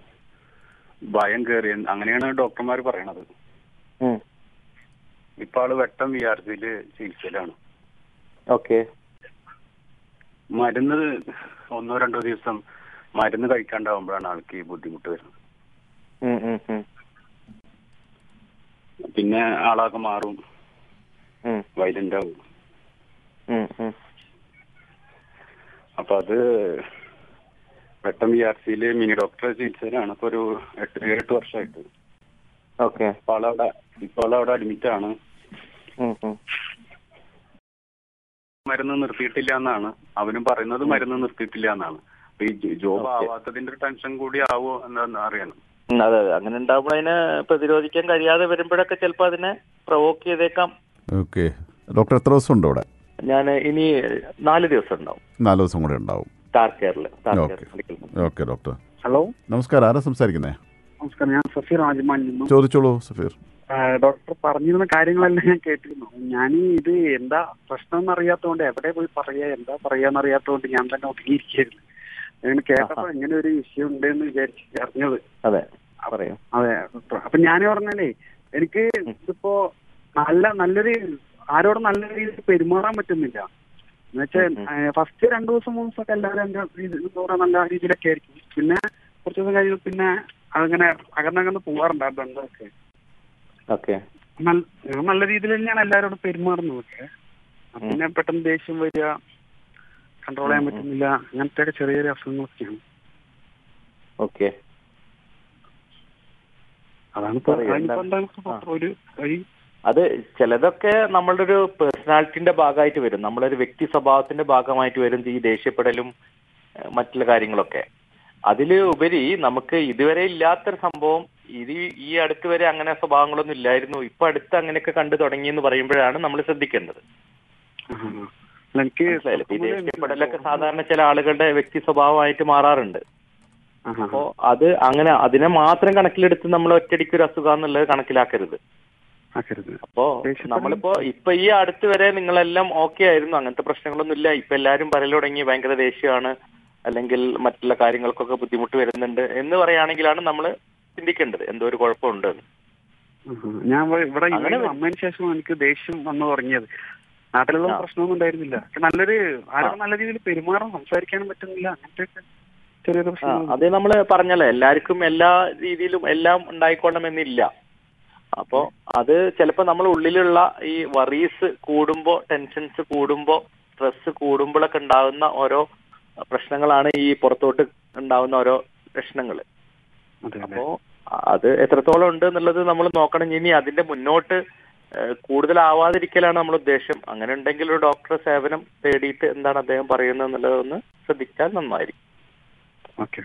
ഭയം കയറി അങ്ങനെയാണ് ഡോക്ടർമാർ പറയണത് ഉം. ഇപ്പൊ ആള് വെട്ടം വി ആർ സിയില് ചികിത്സയിലാണ് ഓക്കെ മരുന്ന് ഒന്നോ രണ്ടോ ദിവസം മരുന്ന് കഴിക്കാണ്ടാവുമ്പോഴാണ് ആൾക്ക് ഈ ബുദ്ധിമുട്ട് വരുന്നത് ഉം, ഉം, ഉം. പിന്നെ ആളാകെ മാറും ഉം, വൈലന്റ് ആവും ഉം, ഉം. അപ്പൊ അത് വെട്ടം വി ആർ സിയില് മിനി ഡോക്ടറെ ചികിത്സയിലാണ് ഇപ്പൊ ഒരു എട്ട് ഏഴെട്ട് വർഷമായിട്ട് ഓക്കെ ഇപ്പൊ ആളവിടെ ഇപ്പൊ ആളവിടെ അഡ്മിറ്റ് ആണ് ഉം, ഉം. മരുന്ന് നിർത്തിയിട്ടില്ല എന്നാണ് അവനും പറയുന്നത് മരുന്ന് നിർത്തിയിട്ടില്ല എന്നാണ് അപ്പൊ ഈ ജ- ജോബ് Okay. ആവാത്തതിന്റെ ഒരു ടെൻഷൻ കൂടി ആവോ എന്താന്ന് അറിയണം ഉം, അതെ അതെ അങ്ങനെ ഉണ്ടാവുമ്പോൾ അതിനെ പ്രതിരോധിക്കാൻ കഴിയാതെ വരുമ്പോഴൊക്കെ ചിലപ്പോൾ അതിനെ പ്രൊവോക്ക് ചെയ്തേക്കാം ഓക്കെ ഡോക്ടർ എത്ര ദിവസം ഉണ്ട് ഇവിടെ ഞാൻ ഇനി നാല് ദിവസം ഉണ്ടാവും നാല് ദിവസം കൂടെ ഉണ്ടാവും സ്റ്റാർ കെയറിൽ Star Care okay medical okay doctor hello നമസ്കാരം ആരാ സംസാരിക്കുന്നേ നമസ്കാരം ഞാൻ സഫീർ രാജമാനിൽ നിന്നും ചോദിച്ചോളൂ സഫീർ ആ, ഡോക്ടർ പറഞ്ഞിരുന്ന കാര്യങ്ങളെല്ലാം ഞാൻ കേട്ടിരുന്നു ഞാൻ ഇത് എന്താ പ്രശ്നം എന്നറിയാത്തതുകൊണ്ട് എവിടെ പോയി പറയാ എന്താ പറയാന്ന് അറിയാത്തതുകൊണ്ട് ഞാൻ തന്നെ ഒതുങ്ങിയിരിക്കുന്നു അങ്ങനെ കേട്ടപ്പോ ഇങ്ങനെ ഒരു വിഷയം ഉണ്ട് എന്ന് വിചാരിച്ച് അറിഞ്ഞത് അതെ പറയൂ അതെ ഡോക്ടർ അപ്പൊ ഞാൻ പറഞ്ഞാലേ എനിക്ക് ഇതിപ്പോ നല്ല നല്ലൊരു ആരോടും നല്ല രീതിയിൽ പെരുമാറാൻ പറ്റുന്നില്ല എന്നുവെച്ചാൽ ഫസ്റ്റ് രണ്ടു ദിവസം മൂന്ന് ദിവസമൊക്കെ എല്ലാവരും എന്റെ രീതി- എന്താ പറയാ നല്ല രീതിയിലൊക്കെ ആയിരിക്കും പിന്നെ കുറച്ച് ദിവസം കഴിഞ്ഞ് പിന്നെ അങ്ങനെ അകന്നകന്ന് പോവാറുണ്ട് ആ ബന്ധമൊക്കെ ഓക്കെ നല്ല- ഞാൻ നല്ല രീതിയിൽ തന്നെയാണ് എല്ലാവരോടും പെരുമാറുന്നത് പക്ഷേ പിന്നെ പെട്ടെന്ന് ദേഷ്യം വരിക കൺട്രോൾ ചെയ്യാൻ പറ്റുന്നില്ല അങ്ങനത്തെ ഒക്കെ ചെറിയ ചെറിയ അസുഖങ്ങളൊക്കെയാണ് ഓക്കെ അതാണ് ഇപ്പൊ പറയൂ, അതിനിപ്പോ എന്താണ്? എന്താണ് ഇപ്പൊ ഒരു വഴി അത് ചിലതൊക്കെ നമ്മളുടെ ഒരു പേഴ്സണാലിറ്റിന്റെ ഭാഗമായിട്ട് വരും നമ്മളൊരു വ്യക്തി സ്വഭാവത്തിന്റെ ഭാഗമായിട്ട് വരും ഈ ദേഷ്യപ്പെടലും ഏഹ്, മറ്റുള്ള കാര്യങ്ങളൊക്കെ അതില് ഉപരി നമുക്ക് ഇതുവരെ ഇല്ലാത്തൊരു സംഭവം ഇത് ഈ അടുത്ത് വരെ അങ്ങനെ സ്വഭാവങ്ങളൊന്നും ഇല്ലായിരുന്നു ഇപ്പൊ അടുത്ത് അങ്ങനെയൊക്കെ കണ്ടു തുടങ്ങി എന്ന് പറയുമ്പോഴാണ് നമ്മൾ ശ്രദ്ധിക്കേണ്ടത് ആഹാ. അല്ല, എനിക്ക് മനസ്സിലായില്ലേ ഇപ്പൊ ഈ ചെറുപ്പം മുതലേ ദേഷ്യപ്പെടലൊക്കെ സാധാരണ ചില ആളുകളുടെ വ്യക്തി സ്വഭാവമായിട്ട് മാറാറുണ്ട് ആഹാ. അപ്പോ അത് അങ്ങനെ അതിനെ മാത്രം കണക്കിലെടുത്ത് നമ്മൾ ഒറ്റയടിക്ക് ഒരു അസുഖം എന്നുള്ളത് കണക്കിലാക്കരുത് ആക്കരുത് അപ്പോ ദേഷ്യപ്പെടൽ- നമ്മളിപ്പോ ഇപ്പൊ ഈ അടുത്ത് വരെ നിങ്ങളെല്ലാം ഓക്കെ ആയിരുന്നു അങ്ങനത്തെ പ്രശ്നങ്ങളൊന്നും ഇല്ല ഇപ്പൊ എല്ലാരും പറയൽ തുടങ്ങി ഭയങ്കര ദേഷ്യമാണ് അല്ലെങ്കിൽ മറ്റുള്ള കാര്യങ്ങൾക്കൊക്കെ ബുദ്ധിമുട്ട് വരുന്നുണ്ട് എന്ന് പറയുകയാണെങ്കിലാണ് നമ്മൾ ചിന്തിക്കേണ്ടത് എന്തോ ഒരു കുഴപ്പമുണ്ട് എന്ന്. ആഹാ. ഞാൻ ഇവിടെ- ഇവിടെ അങ്ങനെ ഇവിടെ വന്നതിന് ശേഷം എനിക്ക് ദേഷ്യം വന്നു തുടങ്ങിയത് നാട്ടിലുള്ള ആ. പ്രശ്നമൊന്നും ഉണ്ടായിരുന്നില്ല പക്ഷെ നല്ലൊരു ആരോടും നല്ല രീതിയിൽ പെരുമാറാൻ സംസാരിക്കാനും പറ്റുന്നില്ല അങ്ങനത്തെ ഒക്കെ ചെറിയൊരു ആ, പ്രശ്നം അത് നമ്മൾ പറഞ്ഞല്ലോ എല്ലാവർക്കും എല്ലാ രീതിയിലും എല്ലാം ഉണ്ടായിക്കൊള്ളണമെന്നില്ല അപ്പോ അത് ചിലപ്പോ നമ്മൾ ഉള്ളിലുള്ള ഈ വറീസ് കൂടുമ്പോ ടെൻഷൻസ് കൂടുമ്പോ സ്ട്രെസ് കൂടുമ്പോഴൊക്കെ ഉണ്ടാകുന്ന ഓരോ പ്രശ്നങ്ങളാണ് ഈ പുറത്തോട്ട് ഉണ്ടാകുന്ന ഓരോ പ്രശ്നങ്ങൾ അതെ അതെ അപ്പോ അത് എത്രത്തോളം ഉണ്ട് എന്നുള്ളത് നമ്മൾ നോക്കണം ഇനി അതിന്റെ മുന്നോട്ട് ഏഹ്, കൂടുതലാവാതിരിക്കലാണ് നമ്മുടെ ഉദ്ദേശം അങ്ങനെ ഉണ്ടെങ്കിൽ ഒരു ഡോക്ടറെ സേവനം തേടിയിട്ട് എന്താണ് അദ്ദേഹം പറയുന്നത് എന്നുള്ളതൊന്ന് ശ്രദ്ധിച്ചാൽ നന്നായിരിക്കും ഓക്കെ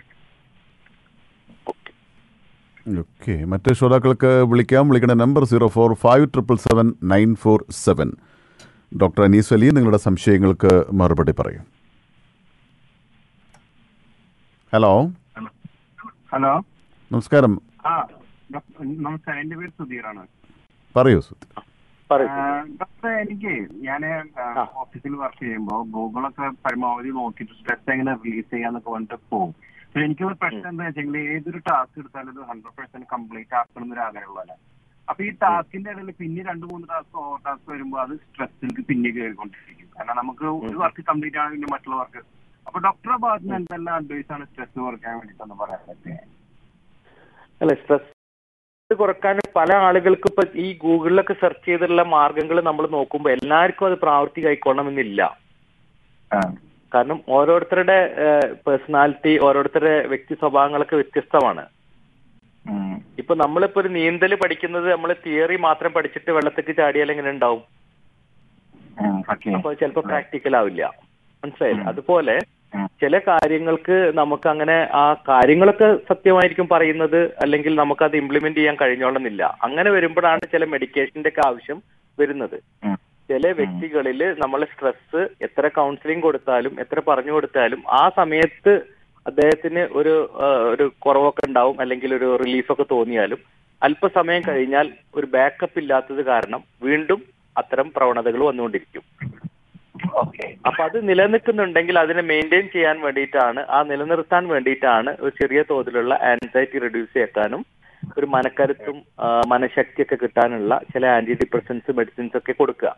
ഓക്കെ മറ്റ് ശ്രോതാക്കൾക്ക് വിളിക്കാം വിളിക്കേണ്ട number zero four five triple seven nine four seven doctor Anees Ali നിങ്ങളുടെ സംശയങ്ങൾക്ക് മറുപടി പറയും ഹലോ ഹലോ നമസ്കാരം ആ ഡോക്ടർ നമസ്കാരം എന്റെ പേര് സുധീറാണ് പറയൂ സുധി പറയൂ ആ, ഡോക്ടറെ എനിക്ക് ഞാൻ ആ. ഓഫീസിൽ വർക്ക് ചെയ്യുമ്പോൾ ഗൂഗിളൊക്കെ പരമാവധി നോക്കിയിട്ട് സ്ട്രെസ് എങ്ങനെ റിലീസ് ചെയ്യാന്നൊക്കെ പറഞ്ഞിട്ട് പോകും പക്ഷെ എനിക്ക് ഒരു പ്രശ്നം എന്താ വെച്ചെങ്കിൽ ഏതൊരു ടാസ്ക് എടുത്താലും ഇത് ഹൺഡ്രഡ് പെർസെന്റ് കംപ്ലീറ്റ് ആക്കണം എന്നൊരു ആഗ്രഹമുള്ളതല്ല അപ്പൊ ഈ ടാസ്കിന്റെ ഇടയിൽ പിന്നെ രണ്ട് മൂന്ന് ടാസ്ക് ഓവർ ടാസ്ക് വരുമ്പോൾ അത് സ്ട്രെസ്സിലേക്ക് പിന്നെ കയറിക്കൊണ്ടിരിക്കും കാരണം നമുക്ക് ഒരു വർക്ക് കംപ്ലീറ്റ് ആണ് പിന്നെ മറ്റുള്ള വർക്ക് അപ്പൊ ഡോക്ടറുടെ ഭാഗത്ത് നിന്ന് എന്തെല്ലാം അഡ്വൈസ് ആണ് സ്ട്രെസ് കുറയ്ക്കാൻ വേണ്ടിയിട്ടൊന്ന് പറയാൻ പറ്റുക അല്ല സ്ട്രെസ് കുറക്കാൻ പല ആളുകൾക്ക് ഇപ്പൊ ഈ ഗൂഗിളിലൊക്കെ സെർച്ച് ചെയ്തിട്ടുള്ള മാർഗങ്ങൾ നമ്മൾ നോക്കുമ്പോൾ എല്ലാവർക്കും അത് പ്രാവർത്തികമായിക്കൊള്ളണമെന്നില്ല കാരണം ഓരോരുത്തരുടെ പേഴ്സണാലിറ്റി ഓരോരുത്തരുടെ വ്യക്തി സ്വഭാവങ്ങളൊക്കെ വ്യത്യസ്തമാണ് ഇപ്പൊ നമ്മളിപ്പോ ഒരു നീന്തൽ പഠിക്കുന്നത് നമ്മൾ തിയറി മാത്രം പഠിച്ചിട്ട് വെള്ളത്തേക്ക് ചാടിയാൽ എങ്ങനെ ഉണ്ടാവും അപ്പൊ ചിലപ്പോ പ്രാക്ടിക്കൽ ആവില്ല മനസ്സിലായില്ലേ അതുപോലെ ചില കാര്യങ്ങൾക്ക് നമുക്ക് അങ്ങനെ ആ കാര്യങ്ങളൊക്കെ സത്യമായിരിക്കും പറയുന്നത് അല്ലെങ്കിൽ നമുക്ക് അത് ഇംപ്ലിമെന്റ് ചെയ്യാൻ കഴിഞ്ഞോളുന്നില്ല അങ്ങനെ വരുമ്പോഴാണ് ചില മെഡിക്കേഷന്റെ ഒക്കെ ആവശ്യം വരുന്നത് ചില വ്യക്തികളിൽ നമ്മൾ സ്ട്രെസ് എത്ര കൗൺസിലിംഗ് കൊടുത്താലും എത്ര പറഞ്ഞു കൊടുത്താലും ആ സമയത്ത് അദ്ദേഹത്തിന് ഒരു ആ, ഒരു കുറവൊക്കെ ഉണ്ടാവും അല്ലെങ്കിൽ ഒരു റിലീഫൊക്കെ തോന്നിയാലും അല്പസമയം കഴിഞ്ഞാൽ ഒരു ബാക്കപ്പ് ഇല്ലാത്തത് കാരണം വീണ്ടും അത്തരം പ്രവണതകൾ വന്നുകൊണ്ടിരിക്കും അപ്പൊ അത് നിലനിൽക്കുന്നുണ്ടെങ്കിൽ അതിനെ മെയിൻറ്റെയിൻ ചെയ്യാൻ വേണ്ടിയിട്ടാണ് ആ നിലനിർത്താൻ വേണ്ടിയിട്ടാണ് ഒരു ചെറിയ തോതിലുള്ള ആൻസൈറ്റി റെഡ്യൂസ് ചെയ്യാനും ഒരു മനക്കരുത്തും ആ, മനഃശക്തിയൊക്കെ കിട്ടാനുള്ള ചില ആന്റി ഡിപ്രസൻസ് മെഡിസിൻസ് ഒക്കെ കൊടുക്കുക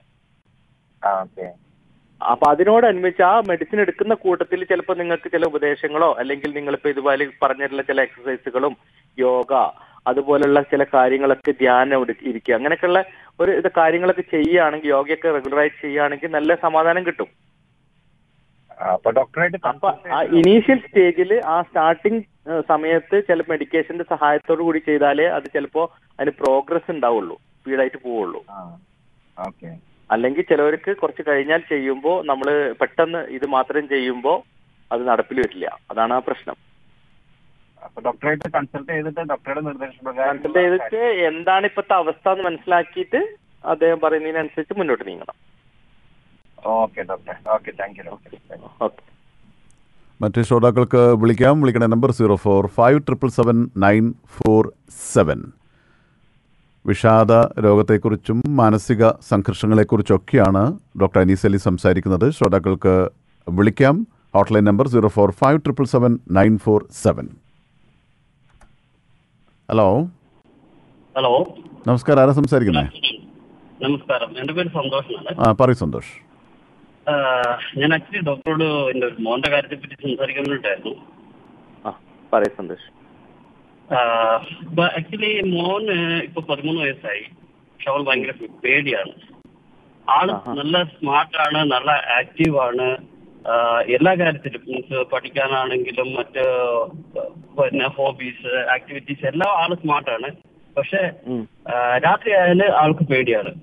അപ്പൊ അതിനോടനുബന്ധിച്ച് ആ മെഡിസിൻ എടുക്കുന്ന കൂട്ടത്തിൽ ചിലപ്പോൾ നിങ്ങൾക്ക് ചില ഉപദേശങ്ങളോ അല്ലെങ്കിൽ നിങ്ങളിപ്പോ ഇതുപോലെ പറഞ്ഞിട്ടുള്ള ചില എക്സസൈസുകളും യോഗ അതുപോലുള്ള ചില കാര്യങ്ങളൊക്കെ ധ്യാനം എടുക്ക- ഇരിക്കുക അങ്ങനെയൊക്കെയുള്ള ഒരു ഇത് കാര്യങ്ങളൊക്കെ ചെയ്യുകയാണെങ്കിൽ യോഗയൊക്കെ റെഗുലറായിട്ട് ചെയ്യുകയാണെങ്കിൽ നല്ല സമാധാനം കിട്ടും അപ്പൊ ഡോക്ടറായിട്ട് അപ്പൊ ആ ഇനീഷ്യൽ സ്റ്റേജിൽ ആ സ്റ്റാർട്ടിങ് സമയത്ത് ചില മെഡിക്കേഷന്റെ സഹായത്തോടു കൂടി ചെയ്താലേ അത് ചിലപ്പോ അതിന് പ്രോഗ്രസ് ഉണ്ടാവുള്ളൂ സ്പീഡായിട്ട് പോവുള്ളൂ ഓക്കെ അല്ലെങ്കിൽ ചിലവർക്ക് കുറച്ച് കഴിഞ്ഞാൽ ചെയ്യുമ്പോൾ നമ്മൾ പെട്ടെന്ന് ഇത് മാത്രം ചെയ്യുമ്പോൾ അത് നടപ്പിൽ വരില്ല അതാണ് ആ പ്രശ്നം അപ്പൊ ഡോക്ടറായിട്ട് കൺസൾട്ട് ചെയ്തിട്ട് ഡോക്ടറുടെ നിർദ്ദേശപ്രകാരം കൺസൾട്ട് ചെയ്തിട്ട് എന്താണ് ഇപ്പോഴത്തെ അവസ്ഥ എന്ന് മനസ്സിലാക്കിയിട്ട് അദ്ദേഹം പറയുന്നതിനനുസരിച്ച് മുന്നോട്ട് നീങ്ങണം okay doctor okay thank you doctor okay മറ്റ് ശ്രോതാക്കൾക്ക് വിളിക്കാം വിളിക്കേണ്ട number zero four five triple seven nine four seven വിഷാദ രോഗത്തെക്കുറിച്ചും മാനസിക സംഘർഷങ്ങളെക്കുറിച്ചൊക്കെയാണ് ഡോക്ടർ അനീസ് അലി സംസാരിക്കുന്നത് ശ്രോതാക്കൾക്ക് വിളിക്കാം hotline number zero four five triple seven nine four seven hello hello നമസ്കാരം ആരാ സംസാരിക്കുന്നത് നമസ്കാരം എന്റെ പേര് സന്തോഷ് എന്നാണ് ആ പറയൂ സന്തോഷ് ആ, ഞാൻ ആക്ച്വലി ഡോക്ടറോട് എന്റെ ഒരു മോന്റെ കാര്യത്തെ പറ്റി സംസാരിക്കാൻ വേണ്ടിയിട്ടായിരുന്നു ആ പറയ സന്തോഷ് ആക്ച്വലി മോന് ഇപ്പൊ പതിമൂന്ന് വയസ്സായി പക്ഷെ അവൾ ഭയങ്കര പേടിയാണ് ആള് നല്ല സ്മാർട്ടാണ് നല്ല ആക്റ്റീവ് ആണ് ആ, എല്ലാ കാര്യത്തിലും മീൻസ് പഠിക്കാനാണെങ്കിലും മറ്റ് പിന്നെ ഹോബീസ് ആക്ടിവിറ്റീസ് എല്ലാം ആള് സ്മാർട്ടാണ് പക്ഷെ ആ, രാത്രി ആയാല് ആൾക്ക് പേടിയാണ്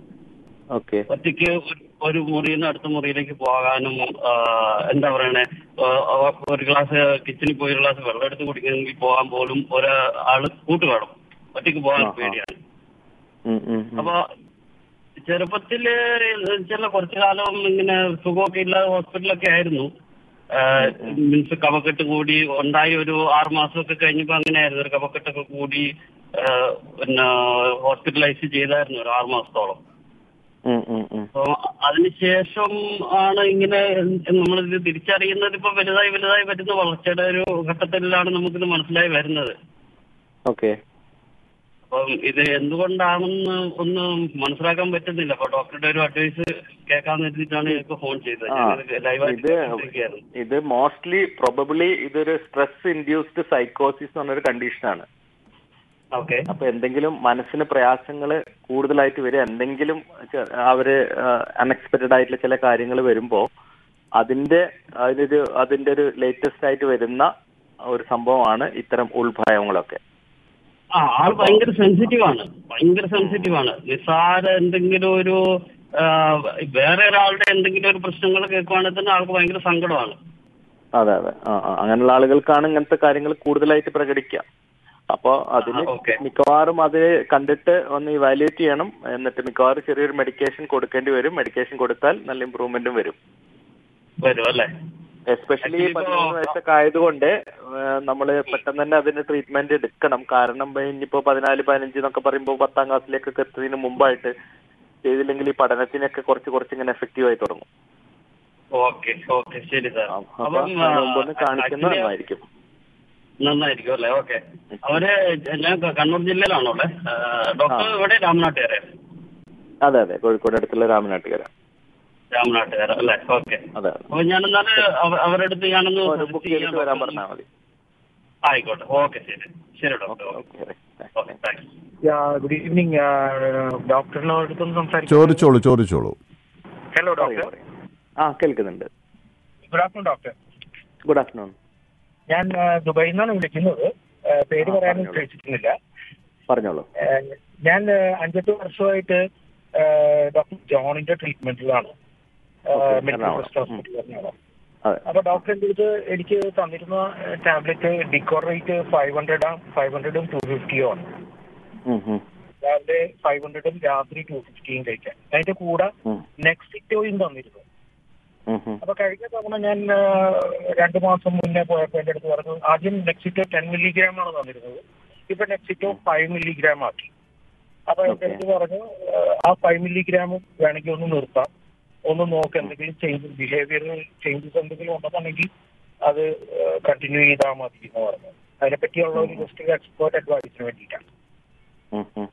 ഓക്കെ ഒറ്റയ്ക്ക് ഒരു- ഒരു മുറിയിൽ നിന്ന് അടുത്ത മുറിയിലേക്ക് പോകാനും ആ, എന്താ പറയണേ ആ, ആ, ഒരു ഗ്ലാസ് കിച്ചണിൽ പോയി ഒരു ഗ്ലാസ് വെള്ളം എടുത്ത് കുടിക്കണമെങ്കിൽ പോകാൻ പോലും ഒരാള് കൂട്ട് വേണം ഒറ്റയ്ക്ക് പോകാൻ പേടിയാണ് അപ്പൊ ചെറുപ്പത്തില് ചില കുറച്ചു കാലം ഇങ്ങനെ സുഖമൊക്കെ ഇല്ലാതെ ഹോസ്പിറ്റലൊക്കെ ആയിരുന്നു മീൻസ് കഫക്കെട്ട് കൂടി ഉണ്ടായി ഒരു ആറ് മാസമൊക്കെ കഴിഞ്ഞപ്പോ അങ്ങനെയായിരുന്നു ഒരു കഫക്കെട്ടൊക്കെ കൂടി ആ, പിന്നെ ഹോസ്പിറ്റലൈസ് ചെയ്തായിരുന്നു ഒരു ആറ് മാസത്തോളം അപ്പൊ അതിനുശേഷം ആണ് ഇങ്ങനെ നമ്മളിത് തിരിച്ചറിയുന്നത് ഇപ്പൊ വലുതായി വലുതായി വരുന്ന വളർച്ചയുടെ ഒരു ഘട്ടത്തിലാണ് നമുക്കിത് മനസ്സിലായി വരുന്നത് ഓക്കെ അപ്പം ഇത് എന്തുകൊണ്ടാണെന്ന് ഒന്ന് മനസ്സിലാക്കാൻ പറ്റുന്നില്ല അപ്പൊ ഡോക്ടറുടെ ഒരു അഡ്വൈസ് കേൾക്കാന്ന് കരുതിയിട്ടാണ് ഇപ്പൊ ഫോൺ ചെയ്തത് ആ, ഞാനിത് ലൈവായിട്ട് ഇത് കേട്ടോണ്ടിരിക്കുകയായിരുന്നു. ഇത് മോസ്റ്റ്ലി പ്രോബബിളി ഇതൊരു സ്ട്രെസ് ഇൻഡ്യൂസ്ഡ് സൈക്കോസിസ് എന്ന് പറഞ്ഞൊരു കണ്ടീഷനാണ് ഓക്കെ അപ്പൊ എന്തെങ്കിലും മനസ്സിന് പ്രയാസങ്ങൾ കൂടുതലായിട്ട് വരിക എന്തെങ്കിലും ചെ- അവര് അൺഎക്സ്പെക്ടഡ് ആയിട്ടുള്ള ചില കാര്യങ്ങൾ വരുമ്പോ അതിന്റെ അതിനൊരു അതിന്റെ ഒരു ലേറ്റസ്റ്റ് ആയിട്ട് വരുന്ന ഒരു സംഭവമാണ് ഇത്തരം ഉൾഭയങ്ങളൊക്കെ ആ ആൾ ഭയങ്കര സെൻസിറ്റീവ് ആണ് ഭയങ്കര സെൻസിറ്റീവ് ആണ് നിസ്സാര എന്തെങ്കിലും ഒരു ആ, വേറെ ഒരാളുടെ എന്തെങ്കിലും ഒരു പ്രശ്നങ്ങൾ കേൾക്കുവാണെങ്കിൽ തന്നെ ആൾക്ക് ഭയങ്കര സങ്കടമാണ് അതെ അതെ ആ ആ അങ്ങനെയുള്ള ആളുകൾക്കാണ് ഇങ്ങനത്തെ കാര്യങ്ങൾ കൂടുതലായിട്ട് പ്രകടിക്കുക അപ്പോ അതിന് മിക്കവാറും അത് കണ്ടിട്ട് ഒന്ന് ഇവാലുവേറ്റ് ചെയ്യണം എന്നിട്ട് മിക്കവാറും ചെറിയൊരു മെഡിക്കേഷൻ കൊടുക്കേണ്ടി വരും മെഡിക്കേഷൻ കൊടുത്താൽ നല്ല ഇമ്പ്രൂവ്മെന്റും വരും വരും അല്ലേ എസ്പെഷ്യലി പതിമൂന്ന് വയസ്സൊക്കെ ആയതുകൊണ്ട് നമ്മൾ പെട്ടെന്ന് തന്നെ അതിന് ട്രീറ്റ്മെന്റ് എടുക്കണം കാരണം ഇപ്പൊ ഇനിയിപ്പോ പതിനാല് പതിനഞ്ച് എന്നൊക്കെ പറയുമ്പോൾ പത്താം ക്ലാസ്സിലേക്കൊക്കെ എത്തുന്നതിന് മുമ്പായിട്ട് ചെയ്തില്ലെങ്കിൽ ഈ പഠനത്തിനൊക്കെ കുറച്ച് കുറച്ച് ഇങ്ങനെ എഫക്റ്റീവ് ആയി തുടങ്ങും ഓക്കെ ഓക്കെ ശരി സാർ അപ്പൊ അപ്പം അതിന് മുമ്പ് ഒന്ന് കാണിക്കുന്നത് actually നന്നായിരിക്കും നന്നായിരിക്കും അല്ലേ ഓക്കെ അവര് ഞാൻ കണ്ണൂർ ജില്ലയിലാണോ ഉള്ളത് ഡോക്ടർ ഇവിടെ രാമനാട്ടുകാരെ അതെ അതെ കോഴിക്കോട് അടുത്തുള്ള രാമനാട്ടുകര രാമനാട്ടുകാര അല്ലേ ഓക്കെ അതെ അപ്പൊ ഞാനെന്നാല് അവ- അവരുടെ അടുത്ത് ഞാനൊന്ന് ബുക്ക് ചെയ്തിട്ട് വരാൻ പറഞ്ഞാൽ മതി ആയിക്കോട്ടെ ഓക്കെ ശരി ശരി doctor okay thanks good evening ഡോക്ടറിനോട് അടുത്തൊന്ന് സംസാരിക്കാം ചോദിച്ചോളൂ ചോദിച്ചോളൂ ഹലോ ഡോക്ടർ ആ കേൾക്കുന്നുണ്ട് good afternoon doctor good afternoon ഞാൻ ആ, ദുബായിൽ നിന്നാണ് വിളിക്കുന്നത് ആ, പേര് പറയാൻ ഉദ്ദേശിക്കുന്നില്ല പറഞ്ഞോളൂ ആ, ഞാൻ ആ, അഞ്ചെട്ട് വർഷമായിട്ട് ആ, ഡോക്ടർ ജോണിന്റെ ട്രീറ്റ്മെന്റിലാണ് Okay, മെഡിക്കൽ എറണാകുളം. ട്രസ്റ്റ് ഹോസ്പിറ്റലിലാണ് അതെ അപ്പൊ ഡോക്ടറിന്റെ അടുത്ത് എനിക്ക് തന്നിരുന്ന tablet Dicorate five hundred five ഹൺഡ്രഡും ടു ഫിഫ്റ്റിയും ആണ് ഉം, ഉം, രാവിലെ ഫൈവ് ഹൺഡ്രഡും രാത്രി ടു ഫിഫ്റ്റിയും കഴിക്കാൻ അതിന്റെ കൂടെ ഉം, നെക്സിറ്റോയും തന്നിരുന്നു ഉം, ഉം. അപ്പൊ കഴിഞ്ഞ തവണ ഞാൻ ആ, രണ്ടു മാസം മുന്നേ പോയപ്പോ എന്റെ അടുത്ത് പറഞ്ഞു ആദ്യം നെക്സിറ്റോ ടെൻ മില്ലിഗ്രാം ആണ് തന്നിരുന്നത് ഇപ്പൊ നെക്സിറ്റോ ഫൈവ് മില്ലിഗ്രാം ആക്കി അപ്പൊ എന്റെ അടുത്ത് പറഞ്ഞു ആ, ആ ഫൈവ് മില്ലിഗ്രാം വേണമെങ്കിൽ ഒന്ന് നിർത്താം ഒന്ന് നോക്ക് എന്തെങ്കിലും ചേഞ്ച് ബിഹേവിയർ ചേഞ്ചസ് എന്തെങ്കിലും ഉണ്ടെന്നുണ്ടെങ്കിൽ അത് കണ്ടിന്യൂ ചെയ്താൽ മതി എന്ന് പറഞ്ഞു അതിനെപ്പറ്റിയുള്ള ഒരു ജസ്റ്റ് എക്സ്പേർട്ട് അഡ്വൈസിന് വേണ്ടിയിട്ടാണ് ഉം, ഉം.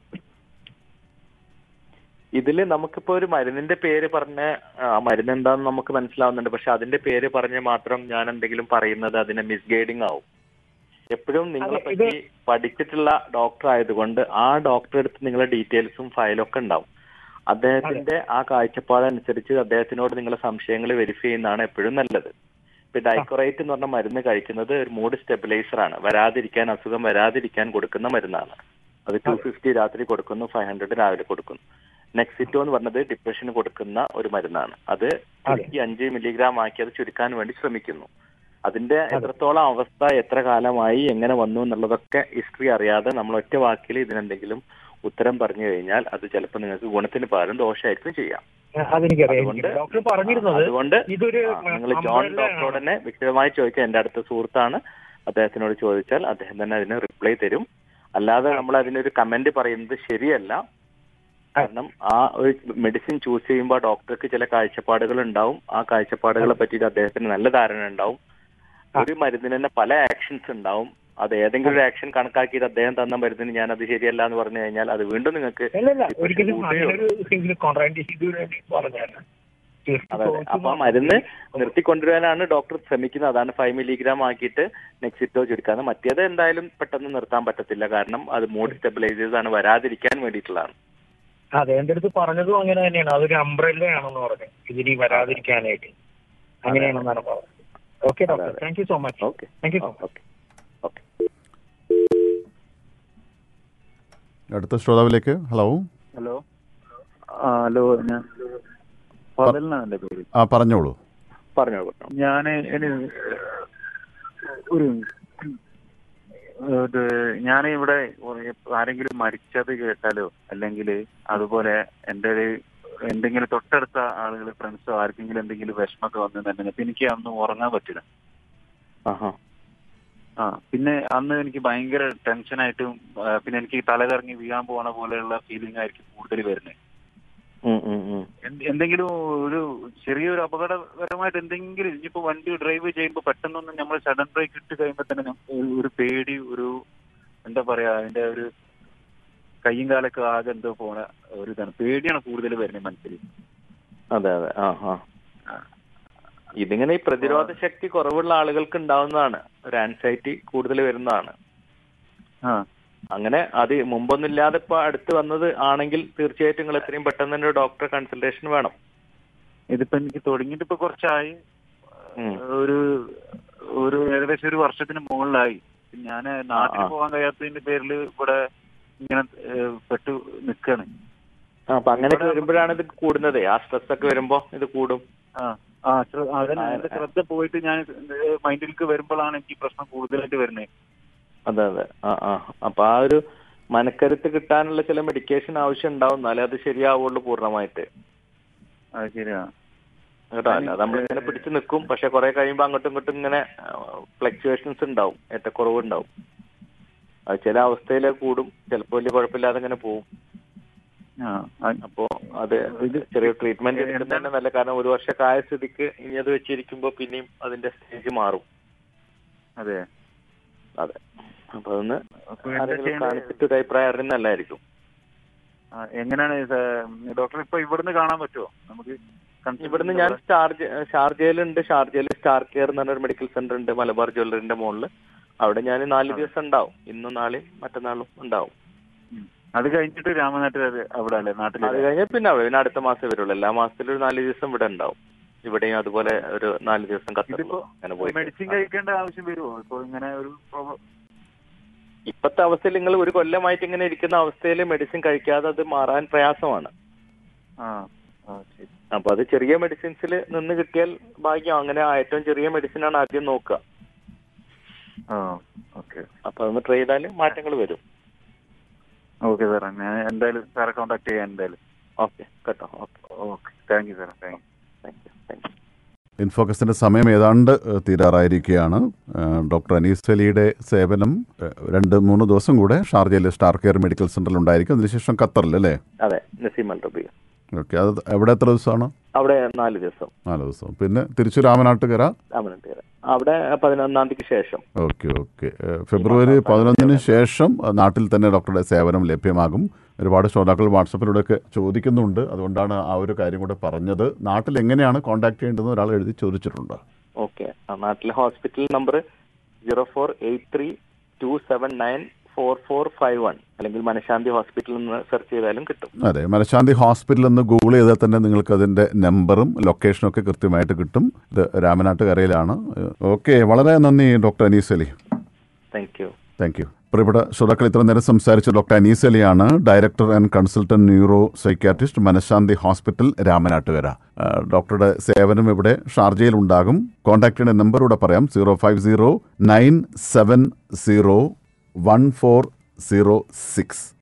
ഇതില് നമുക്കിപ്പോ ഒരു മരുന്നിന്റെ പേര് പറഞ്ഞ ആ മരുന്ന് എന്താന്ന് നമുക്ക് മനസ്സിലാവുന്നുണ്ട് പക്ഷെ അതിന്റെ പേര് പറഞ്ഞ് മാത്രം ഞാൻ എന്തെങ്കിലും പറയുന്നത് അതിനെ മിസ്ഗൈഡിങ് ആവും എപ്പോഴും നിങ്ങളെ അതെ, ഇത് പറ്റി പഠിച്ചിട്ടുള്ള ഡോക്ടർ ആയതുകൊണ്ട് ആ ഡോക്ടറെ അടുത്ത് നിങ്ങളെ ഡീറ്റെയിൽസും ഫയലും ഒക്കെ ഉണ്ടാവും അദ്ദേഹത്തിന്റെ ആ കാഴ്ചപ്പാടനുസരിച്ച് അദ്ദേഹത്തിനോട് നിങ്ങളെ സംശയങ്ങൾ വെരിഫൈ ചെയ്യുന്നതാണ് എപ്പോഴും നല്ലത് ഇപ്പൊ ഡൈക്കോറേറ്റ് എന്ന് പറഞ്ഞ മരുന്ന് കഴിക്കുന്നത് ഒരു മൂഡ് സ്റ്റെബിലൈസർ ആണ് വരാതിരിക്കാൻ അസുഖം വരാതിരിക്കാൻ കൊടുക്കുന്ന മരുന്നാണ് അത് ടു ഫിഫ്റ്റി രാത്രി കൊടുക്കുന്നു ഫൈവ് ഹൺഡ്രഡ് രാവിലെ കൊടുക്കുന്നു നെക്സിറ്റോ എന്ന് പറഞ്ഞത് ഡിപ്രഷന് കൊടുക്കുന്ന ഒരു മരുന്നാണ് അത് ചുരുക്കി അഞ്ച് മില്ലിഗ്രാം ആക്കി അത് ചുരുക്കാൻ വേണ്ടി ശ്രമിക്കുന്നു അതിന്റെ എത്രത്തോളം അവസ്ഥ എത്ര കാലമായി എങ്ങനെ വന്നു എന്നുള്ളതൊക്കെ ഹിസ്റ്ററി അറിയാതെ നമ്മൾ ഒറ്റ വാക്കിൽ ഇതിനെന്തെങ്കിലും ഉത്തരം പറഞ്ഞു കഴിഞ്ഞാൽ അത് ചിലപ്പോൾ നിങ്ങൾക്ക് ഗുണത്തിന് പകരം ദോഷമായിരിക്കും ചെയ്യാം അതെനിക്കറിയാം അതുകൊണ്ട് ഡോക്ടർ പറഞ്ഞിരുന്നത് അതുകൊണ്ട് ഇതൊരു നിങ്ങൾ ജോൺ umbrella ഡോക്ടറോട് തന്നെ വ്യക്തിപരമായി ചോദിച്ചാൽ എന്റെ അടുത്ത സുഹൃത്താണ് അദ്ദേഹത്തിനോട് ചോദിച്ചാൽ അദ്ദേഹം തന്നെ അതിന് റിപ്ലൈ തരും അല്ലാതെ നമ്മൾ അതിനൊരു കമന്റ് പറയുന്നത് ശരിയല്ല കാരണം ആ ഒരു മെഡിസിൻ ചൂസ് ചെയ്യുമ്പോൾ ഡോക്ടർക്ക് ചില കാഴ്ചപ്പാടുകൾ ഉണ്ടാവും ആ കാഴ്ചപ്പാടുകളെ പറ്റിയിട്ട് അദ്ദേഹത്തിന് നല്ല ധാരണ ഉണ്ടാവും ഒരു മരുന്നിന് തന്നെ പല ആക്ഷൻസ് ഉണ്ടാവും അത് ഏതെങ്കിലും ഒരു ആക്ഷൻ കണക്കാക്കിയിട്ട് അദ്ദേഹം തന്ന മരുന്നിന് ഞാൻ അത് ശരിയല്ല എന്ന് പറഞ്ഞു കഴിഞ്ഞാൽ അത് വീണ്ടും നിങ്ങൾക്ക് അല്ലല്ല depression ഒരിക്കലും കൂട്ടുകയേ ഉള്ളൂ. അങ്ങനൊരു കോൺട്രാക്ട് ചെയ്തു വേണ്ടി പറഞ്ഞാണ് അതെ അതെ അപ്പൊ ആ മരുന്ന് നിർത്തിക്കൊണ്ടുവരാനാണ് ഡോക്ടർ ശ്രമിക്കുന്നത് അതാണ് ഫൈവ് മില്ലിഗ്രാം ആക്കിയിട്ട് നെക്സിറ്റോ ചുരുക്കാന്ന് മറ്റേത് എന്തായാലും പെട്ടെന്ന് നിർത്താൻ പറ്റത്തില്ല കാരണം അത് മൂഡ് സ്റ്റെബിലൈസേഴ്സ് ആണ് വരാതിരിക്കാൻ വേണ്ടിയിട്ടുള്ളതാണ് അതെ എന്റെ അടുത്ത് പറഞ്ഞതും അങ്ങനെ തന്നെയാണ് അതൊരു അംബ്രല്ല ആണെന്ന് പറഞ്ഞു ഇതിനി വരാതിരിക്കാനായിട്ട് അങ്ങനെയാണെന്നാണ് പറഞ്ഞത് okay doctor thank you so much okay thank you okay okay അടുത്ത ശ്രോതാവിലേക്ക് ഹലോ ഹലോ ആ ഹലോ ഞാൻ ഫതലിനാണ് എൻ്റെ പേര് ആ പറഞ്ഞോളൂ പറഞ്ഞോളൂ ഞാൻ ഇനി ഒരു ഇത് ഞാൻ ഇവിടെ ആരെങ്കിലും മരിച്ചത് കേട്ടാലോ അല്ലെങ്കിൽ അതുപോലെ എൻ്റെ ഒരു എന്തെങ്കിലും തൊട്ടടുത്ത ആളുകൾ ഫ്രണ്ട്സോ ആർക്കെങ്കിലും എന്തെങ്കിലും വിഷമൊക്കെ വന്നിട്ടുണ്ടെങ്കിൽ അപ്പൊ എനിക്ക് അന്ന് ഉറങ്ങാൻ പറ്റില്ല ആഹാ ആ പിന്നെ അന്ന് എനിക്ക് ഭയങ്കര ടെൻഷനായിട്ടും ആ, പിന്നെ എനിക്ക് തലകറങ്ങി വീഴാൻ പോണ പോലെയുള്ള ഫീലിംഗ് ആയിരിക്കും കൂടുതൽ വരുന്നത് ഉം, ഉം, ഉം. എന്ത്- എന്തെങ്കിലും ഒരു ചെറിയൊരു അപകടകരമായിട്ട് എന്തെങ്കിലും ഇനിയിപ്പോ വണ്ടി ഡ്രൈവ് ചെയ്യുമ്പോൾ പെട്ടെന്നൊന്നും നമ്മൾ സഡൻ ബ്രേക്ക് ഇട്ട് കഴിയുമ്പോൾ തന്നെ നമുക്ക് ഒരു- ഒരു പേടി ഒരു എന്താ പറയാ അതിന്റെ ഒരു കയ്യും കാലൊക്കെ ആകെ എന്തോ പോണ ഒരു ഇതാണ് പേടിയാണ് കൂടുതൽ വരുന്നത് മനസ്സിൽ അതെ അതെ ആ ആ ഇതിങ്ങനെ ഈ പ്രതിരോധ ശക്തി കുറവുള്ള ആളുകൾക്ക് ഉണ്ടാവുന്നതാണ് ഒരു ആൻസൈറ്റി കൂടുതൽ വരുന്നതാണ് ആ അങ്ങനെ അത് മുമ്പൊന്നും ഇല്ലാതെ ഇപ്പൊ അടുത്ത് വന്നത് ആണെങ്കിൽ തീർച്ചയായിട്ടും നിങ്ങൾ എത്രയും പെട്ടെന്ന് തന്നെ ഒരു ഡോക്ടറെ കൺസൾട്ടേഷൻ വേണം ഇതിപ്പോ എനിക്ക് തുടങ്ങിയിട്ട് ഇപ്പൊ കുറച്ചായി ഉം. ഒരു ഒരു ഏകദേശം ഒരു വർഷത്തിന് മുകളിലായി ഞാൻ നാട്ടിൽ ആ. പോകാൻ കഴിയാത്തതിന്റെ പേരിൽ ഇവിടെ ഇങ്ങനെ ഏഹ്, പെട്ടു നിക്കാണ് ആ, അപ്പൊ അങ്ങനെയൊക്കെ വരുമ്പോഴാണ് ഇത് കൂടുന്നത് ആ സ്ട്രെസ് ഒക്കെ വരുമ്പോ ഇത് കൂടും ആ ആ ശ്ര- അതന്നെ എന്റെ ശ്രദ്ധ പോയിട്ട് ഞാൻ മൈൻഡിലേക്ക് വരുമ്പോഴാണ് എനിക്ക് പ്രശ്നം കൂടുതലായിട്ട് വരുന്നത് അതെ അതെ ആ ആ അപ്പൊ ആ ഒരു മനക്കരുത്ത് കിട്ടാനുള്ള ചില മെഡിക്കേഷൻ ആവശ്യം ഉണ്ടാവും എന്നാലേ അത് ശരിയാവുള്ളൂ പൂർണ്ണമായിട്ട് അത് ശരിയാ കേട്ടോ അല്ല നമ്മളിങ്ങനെ പിടിച്ചു നിൽക്കും പക്ഷെ കുറെ കഴിയുമ്പോൾ അങ്ങോട്ടും ഇങ്ങോട്ടും ഇങ്ങനെ ഫ്ലക്ച്വേഷൻസ് ഉണ്ടാവും ഏറ്റക്കുറവ് ഉണ്ടാവും അത് ചില അവസ്ഥയിൽ കൂടും ചിലപ്പോൾ വലിയ കുഴപ്പമില്ലാതെ ഇങ്ങനെ പോവും ആ ആ, അപ്പോ അത് ചെറിയ ട്രീറ്റ്മെന്റ് എടുക്കുന്നത് തന്നെ നല്ല കാരണം ഒരു വർഷമൊക്കെ ആയ സ്ഥിതിക്ക് ഇനി അത് വെച്ചിരിക്കുമ്പോ പിന്നെയും അതിന്റെ സ്റ്റേജ് മാറും അതെ അതെ അപ്പൊ അതൊന്ന് അപ്പൊ എന്താ ആരെങ്കിലും ചെയ്യേണ്ടത്? കാണിച്ചിട്ട് ഒരു അഭിപ്രായം അറിയുന്നത് നല്ലതായിരിക്കും ആ, എങ്ങനെയാണ് ഡോക്ടർ ഇപ്പൊ ഇവിടുന്ന് കാണാൻ പറ്റുമോ നമുക്ക് consult ഇവിടുന്ന് ഞാൻ ഷാർജ ഷാർജയിലുണ്ട് ഷാർജയിൽ സ്റ്റാർ കെയർ എന്ന് പറഞ്ഞൊരു മെഡിക്കൽ സെന്റർ ഉണ്ട് മലബാർ ജ്വല്ലറിന്റെ മുകളിൽ അവിടെ ഞാൻ നാല് ദിവസം ഉണ്ടാവും ഇന്നും നാളെയും മറ്റന്നാളും ഉണ്ടാവും ഉം. അത് കഴിഞ്ഞിട്ട് രാമനാട്ടിൽ അത് അവിടെ അല്ലേ നാട്ടിൽ അത് കഴിഞ്ഞാൽ പിന്നെ അവിടെ പിന്നെ അടുത്ത മാസം വരുള്ളൂ എല്ലാ മാസത്തിലും ഒരു നാല് ദിവസം ഇവിടെ ഉണ്ടാവും ഇവിടെയും അതുപോലെ ഒരു നാല് ദിവസം കത്തറിലും ഇതിപ്പോ അങ്ങനെ പോയി മെഡിസിൻ കഴിക്കേണ്ട ആവശ്യം വരുമോ ഇപ്പൊ ഇങ്ങനെ ഒരു പ്രോബ്ലം ഇപ്പത്തെ അവസ്ഥയിൽ നിങ്ങൾ ഒരു കൊല്ലമായിട്ട് ഇങ്ങനെ ഇരിക്കുന്ന അവസ്ഥയിൽ മെഡിസിൻ കഴിക്കാതെ അത് മാറാൻ പ്രയാസമാണ് ആ ആ ശരി അപ്പൊ അത് ചെറിയ മെഡിസിൻസിൽ നിന്ന് കിട്ടിയാൽ ഭാഗ്യം അങ്ങനെ ആ ഏറ്റവും ചെറിയ മെഡിസിൻ ആണ് ആദ്യം നോക്കുക ആ ഓക്കെ അപ്പൊ അതൊന്ന് ട്രൈ ചെയ്താൽ മാറ്റങ്ങൾ വരും ഓക്കെ സാറേ ഞാൻ എന്തായാലും സാറെ കോൺടാക്ട് ചെയ്യാം എന്തായാലും ഓക്കെ കേട്ടോ ഓക്കെ ഓക്കെ താങ്ക് യു സാറേ thank you thank you thank you ഇൻഫോക്കസിൻ്റെ സമയം ഏതാണ്ട് ഏഹ്, തീരാറായിരിക്കുകയാണ് ഏഹ്, ഡോക്ടർ അനീസ് അലിയുടെ സേവനം ഏഹ്, രണ്ട് മൂന്ന് ദിവസം കൂടെ ഷാർജയിലെ സ്റ്റാർ കെയർ മെഡിക്കൽ സെൻ്ററിൽ ഉണ്ടായിരിക്കും അതിനുശേഷം ഖത്തറിൽ അല്ലേ അതെ നസീം അൽ റബി ഓക്കെ അത് എവിടെ എത്ര ദിവസമാണ് അവിടെ നാല് ദിവസം നാല് ദിവസം പിന്നെ തിരിച്ചു രാമനാട്ടുകര രാമനാട്ടുകര അവിടെ പതിനൊന്നാം തീയതിക്ക് ശേഷം ഓക്കെ ഓക്കെ ഏഹ്, ഫെബ്രുവരി പതിനൊന്നിന് ശേഷം ഏഹ്, നാട്ടിൽ തന്നെ ഡോക്ടറുടെ സേവനം ലഭ്യമാകും ഒരുപാട് ശ്രോതാക്കൾ വാട്സപ്പിലൂടെയൊക്കെ ചോദിക്കുന്നുണ്ട് അതുകൊണ്ടാണ് ആ ഒരു കാര്യം കൂടെ പറഞ്ഞത് നാട്ടിൽ എങ്ങനെയാണ് കോൺടാക്ട് ചെയ്യേണ്ടതെന്ന് ഒരാൾ എഴുതി ചോദിച്ചിട്ടുണ്ട് ഓക്കെ നാട്ടിലെ hospital number zero four eight three two seven nine four four five one അല്ലെങ്കിൽ മനഃശാന്തി ഹോസ്പിറ്റലിൽ നിന്ന് സെർച്ച് ചെയ്താലും കിട്ടും അതെ മനഃശാന്തി ഹോസ്പിറ്റലിൽ നിന്ന് ഗൂഗിൾ ചെയ്താൽ തന്നെ നിങ്ങൾക്ക് അതിൻ്റെ നമ്പറും ലൊക്കേഷനും ഒക്കെ കൃത്യമായിട്ട് കിട്ടും ഇത് രാമനാട്ടുകരയിലാണ് ഓക്കെ വളരെ നന്ദി doctor Anees Ali thank you thank you പ്രിയപ്പെട്ട ശ്രോതാക്കൾ ഇത്ര നേരം സംസാരിച്ച ഡോക്ടർ അനീസ് അലിയാണ് director and consultant neuro psychiatrist Manashanthi hospital Ramanattukara ആ, ഡോക്ടറുടെ സേവനം ഇവിടെ ഷാർജയിൽ ഉണ്ടാകും കോൺടാക്ട് ചെയ്യേണ്ട നമ്പർ ഇവിടെ പറയാം zero five zero nine seven zero one four zero six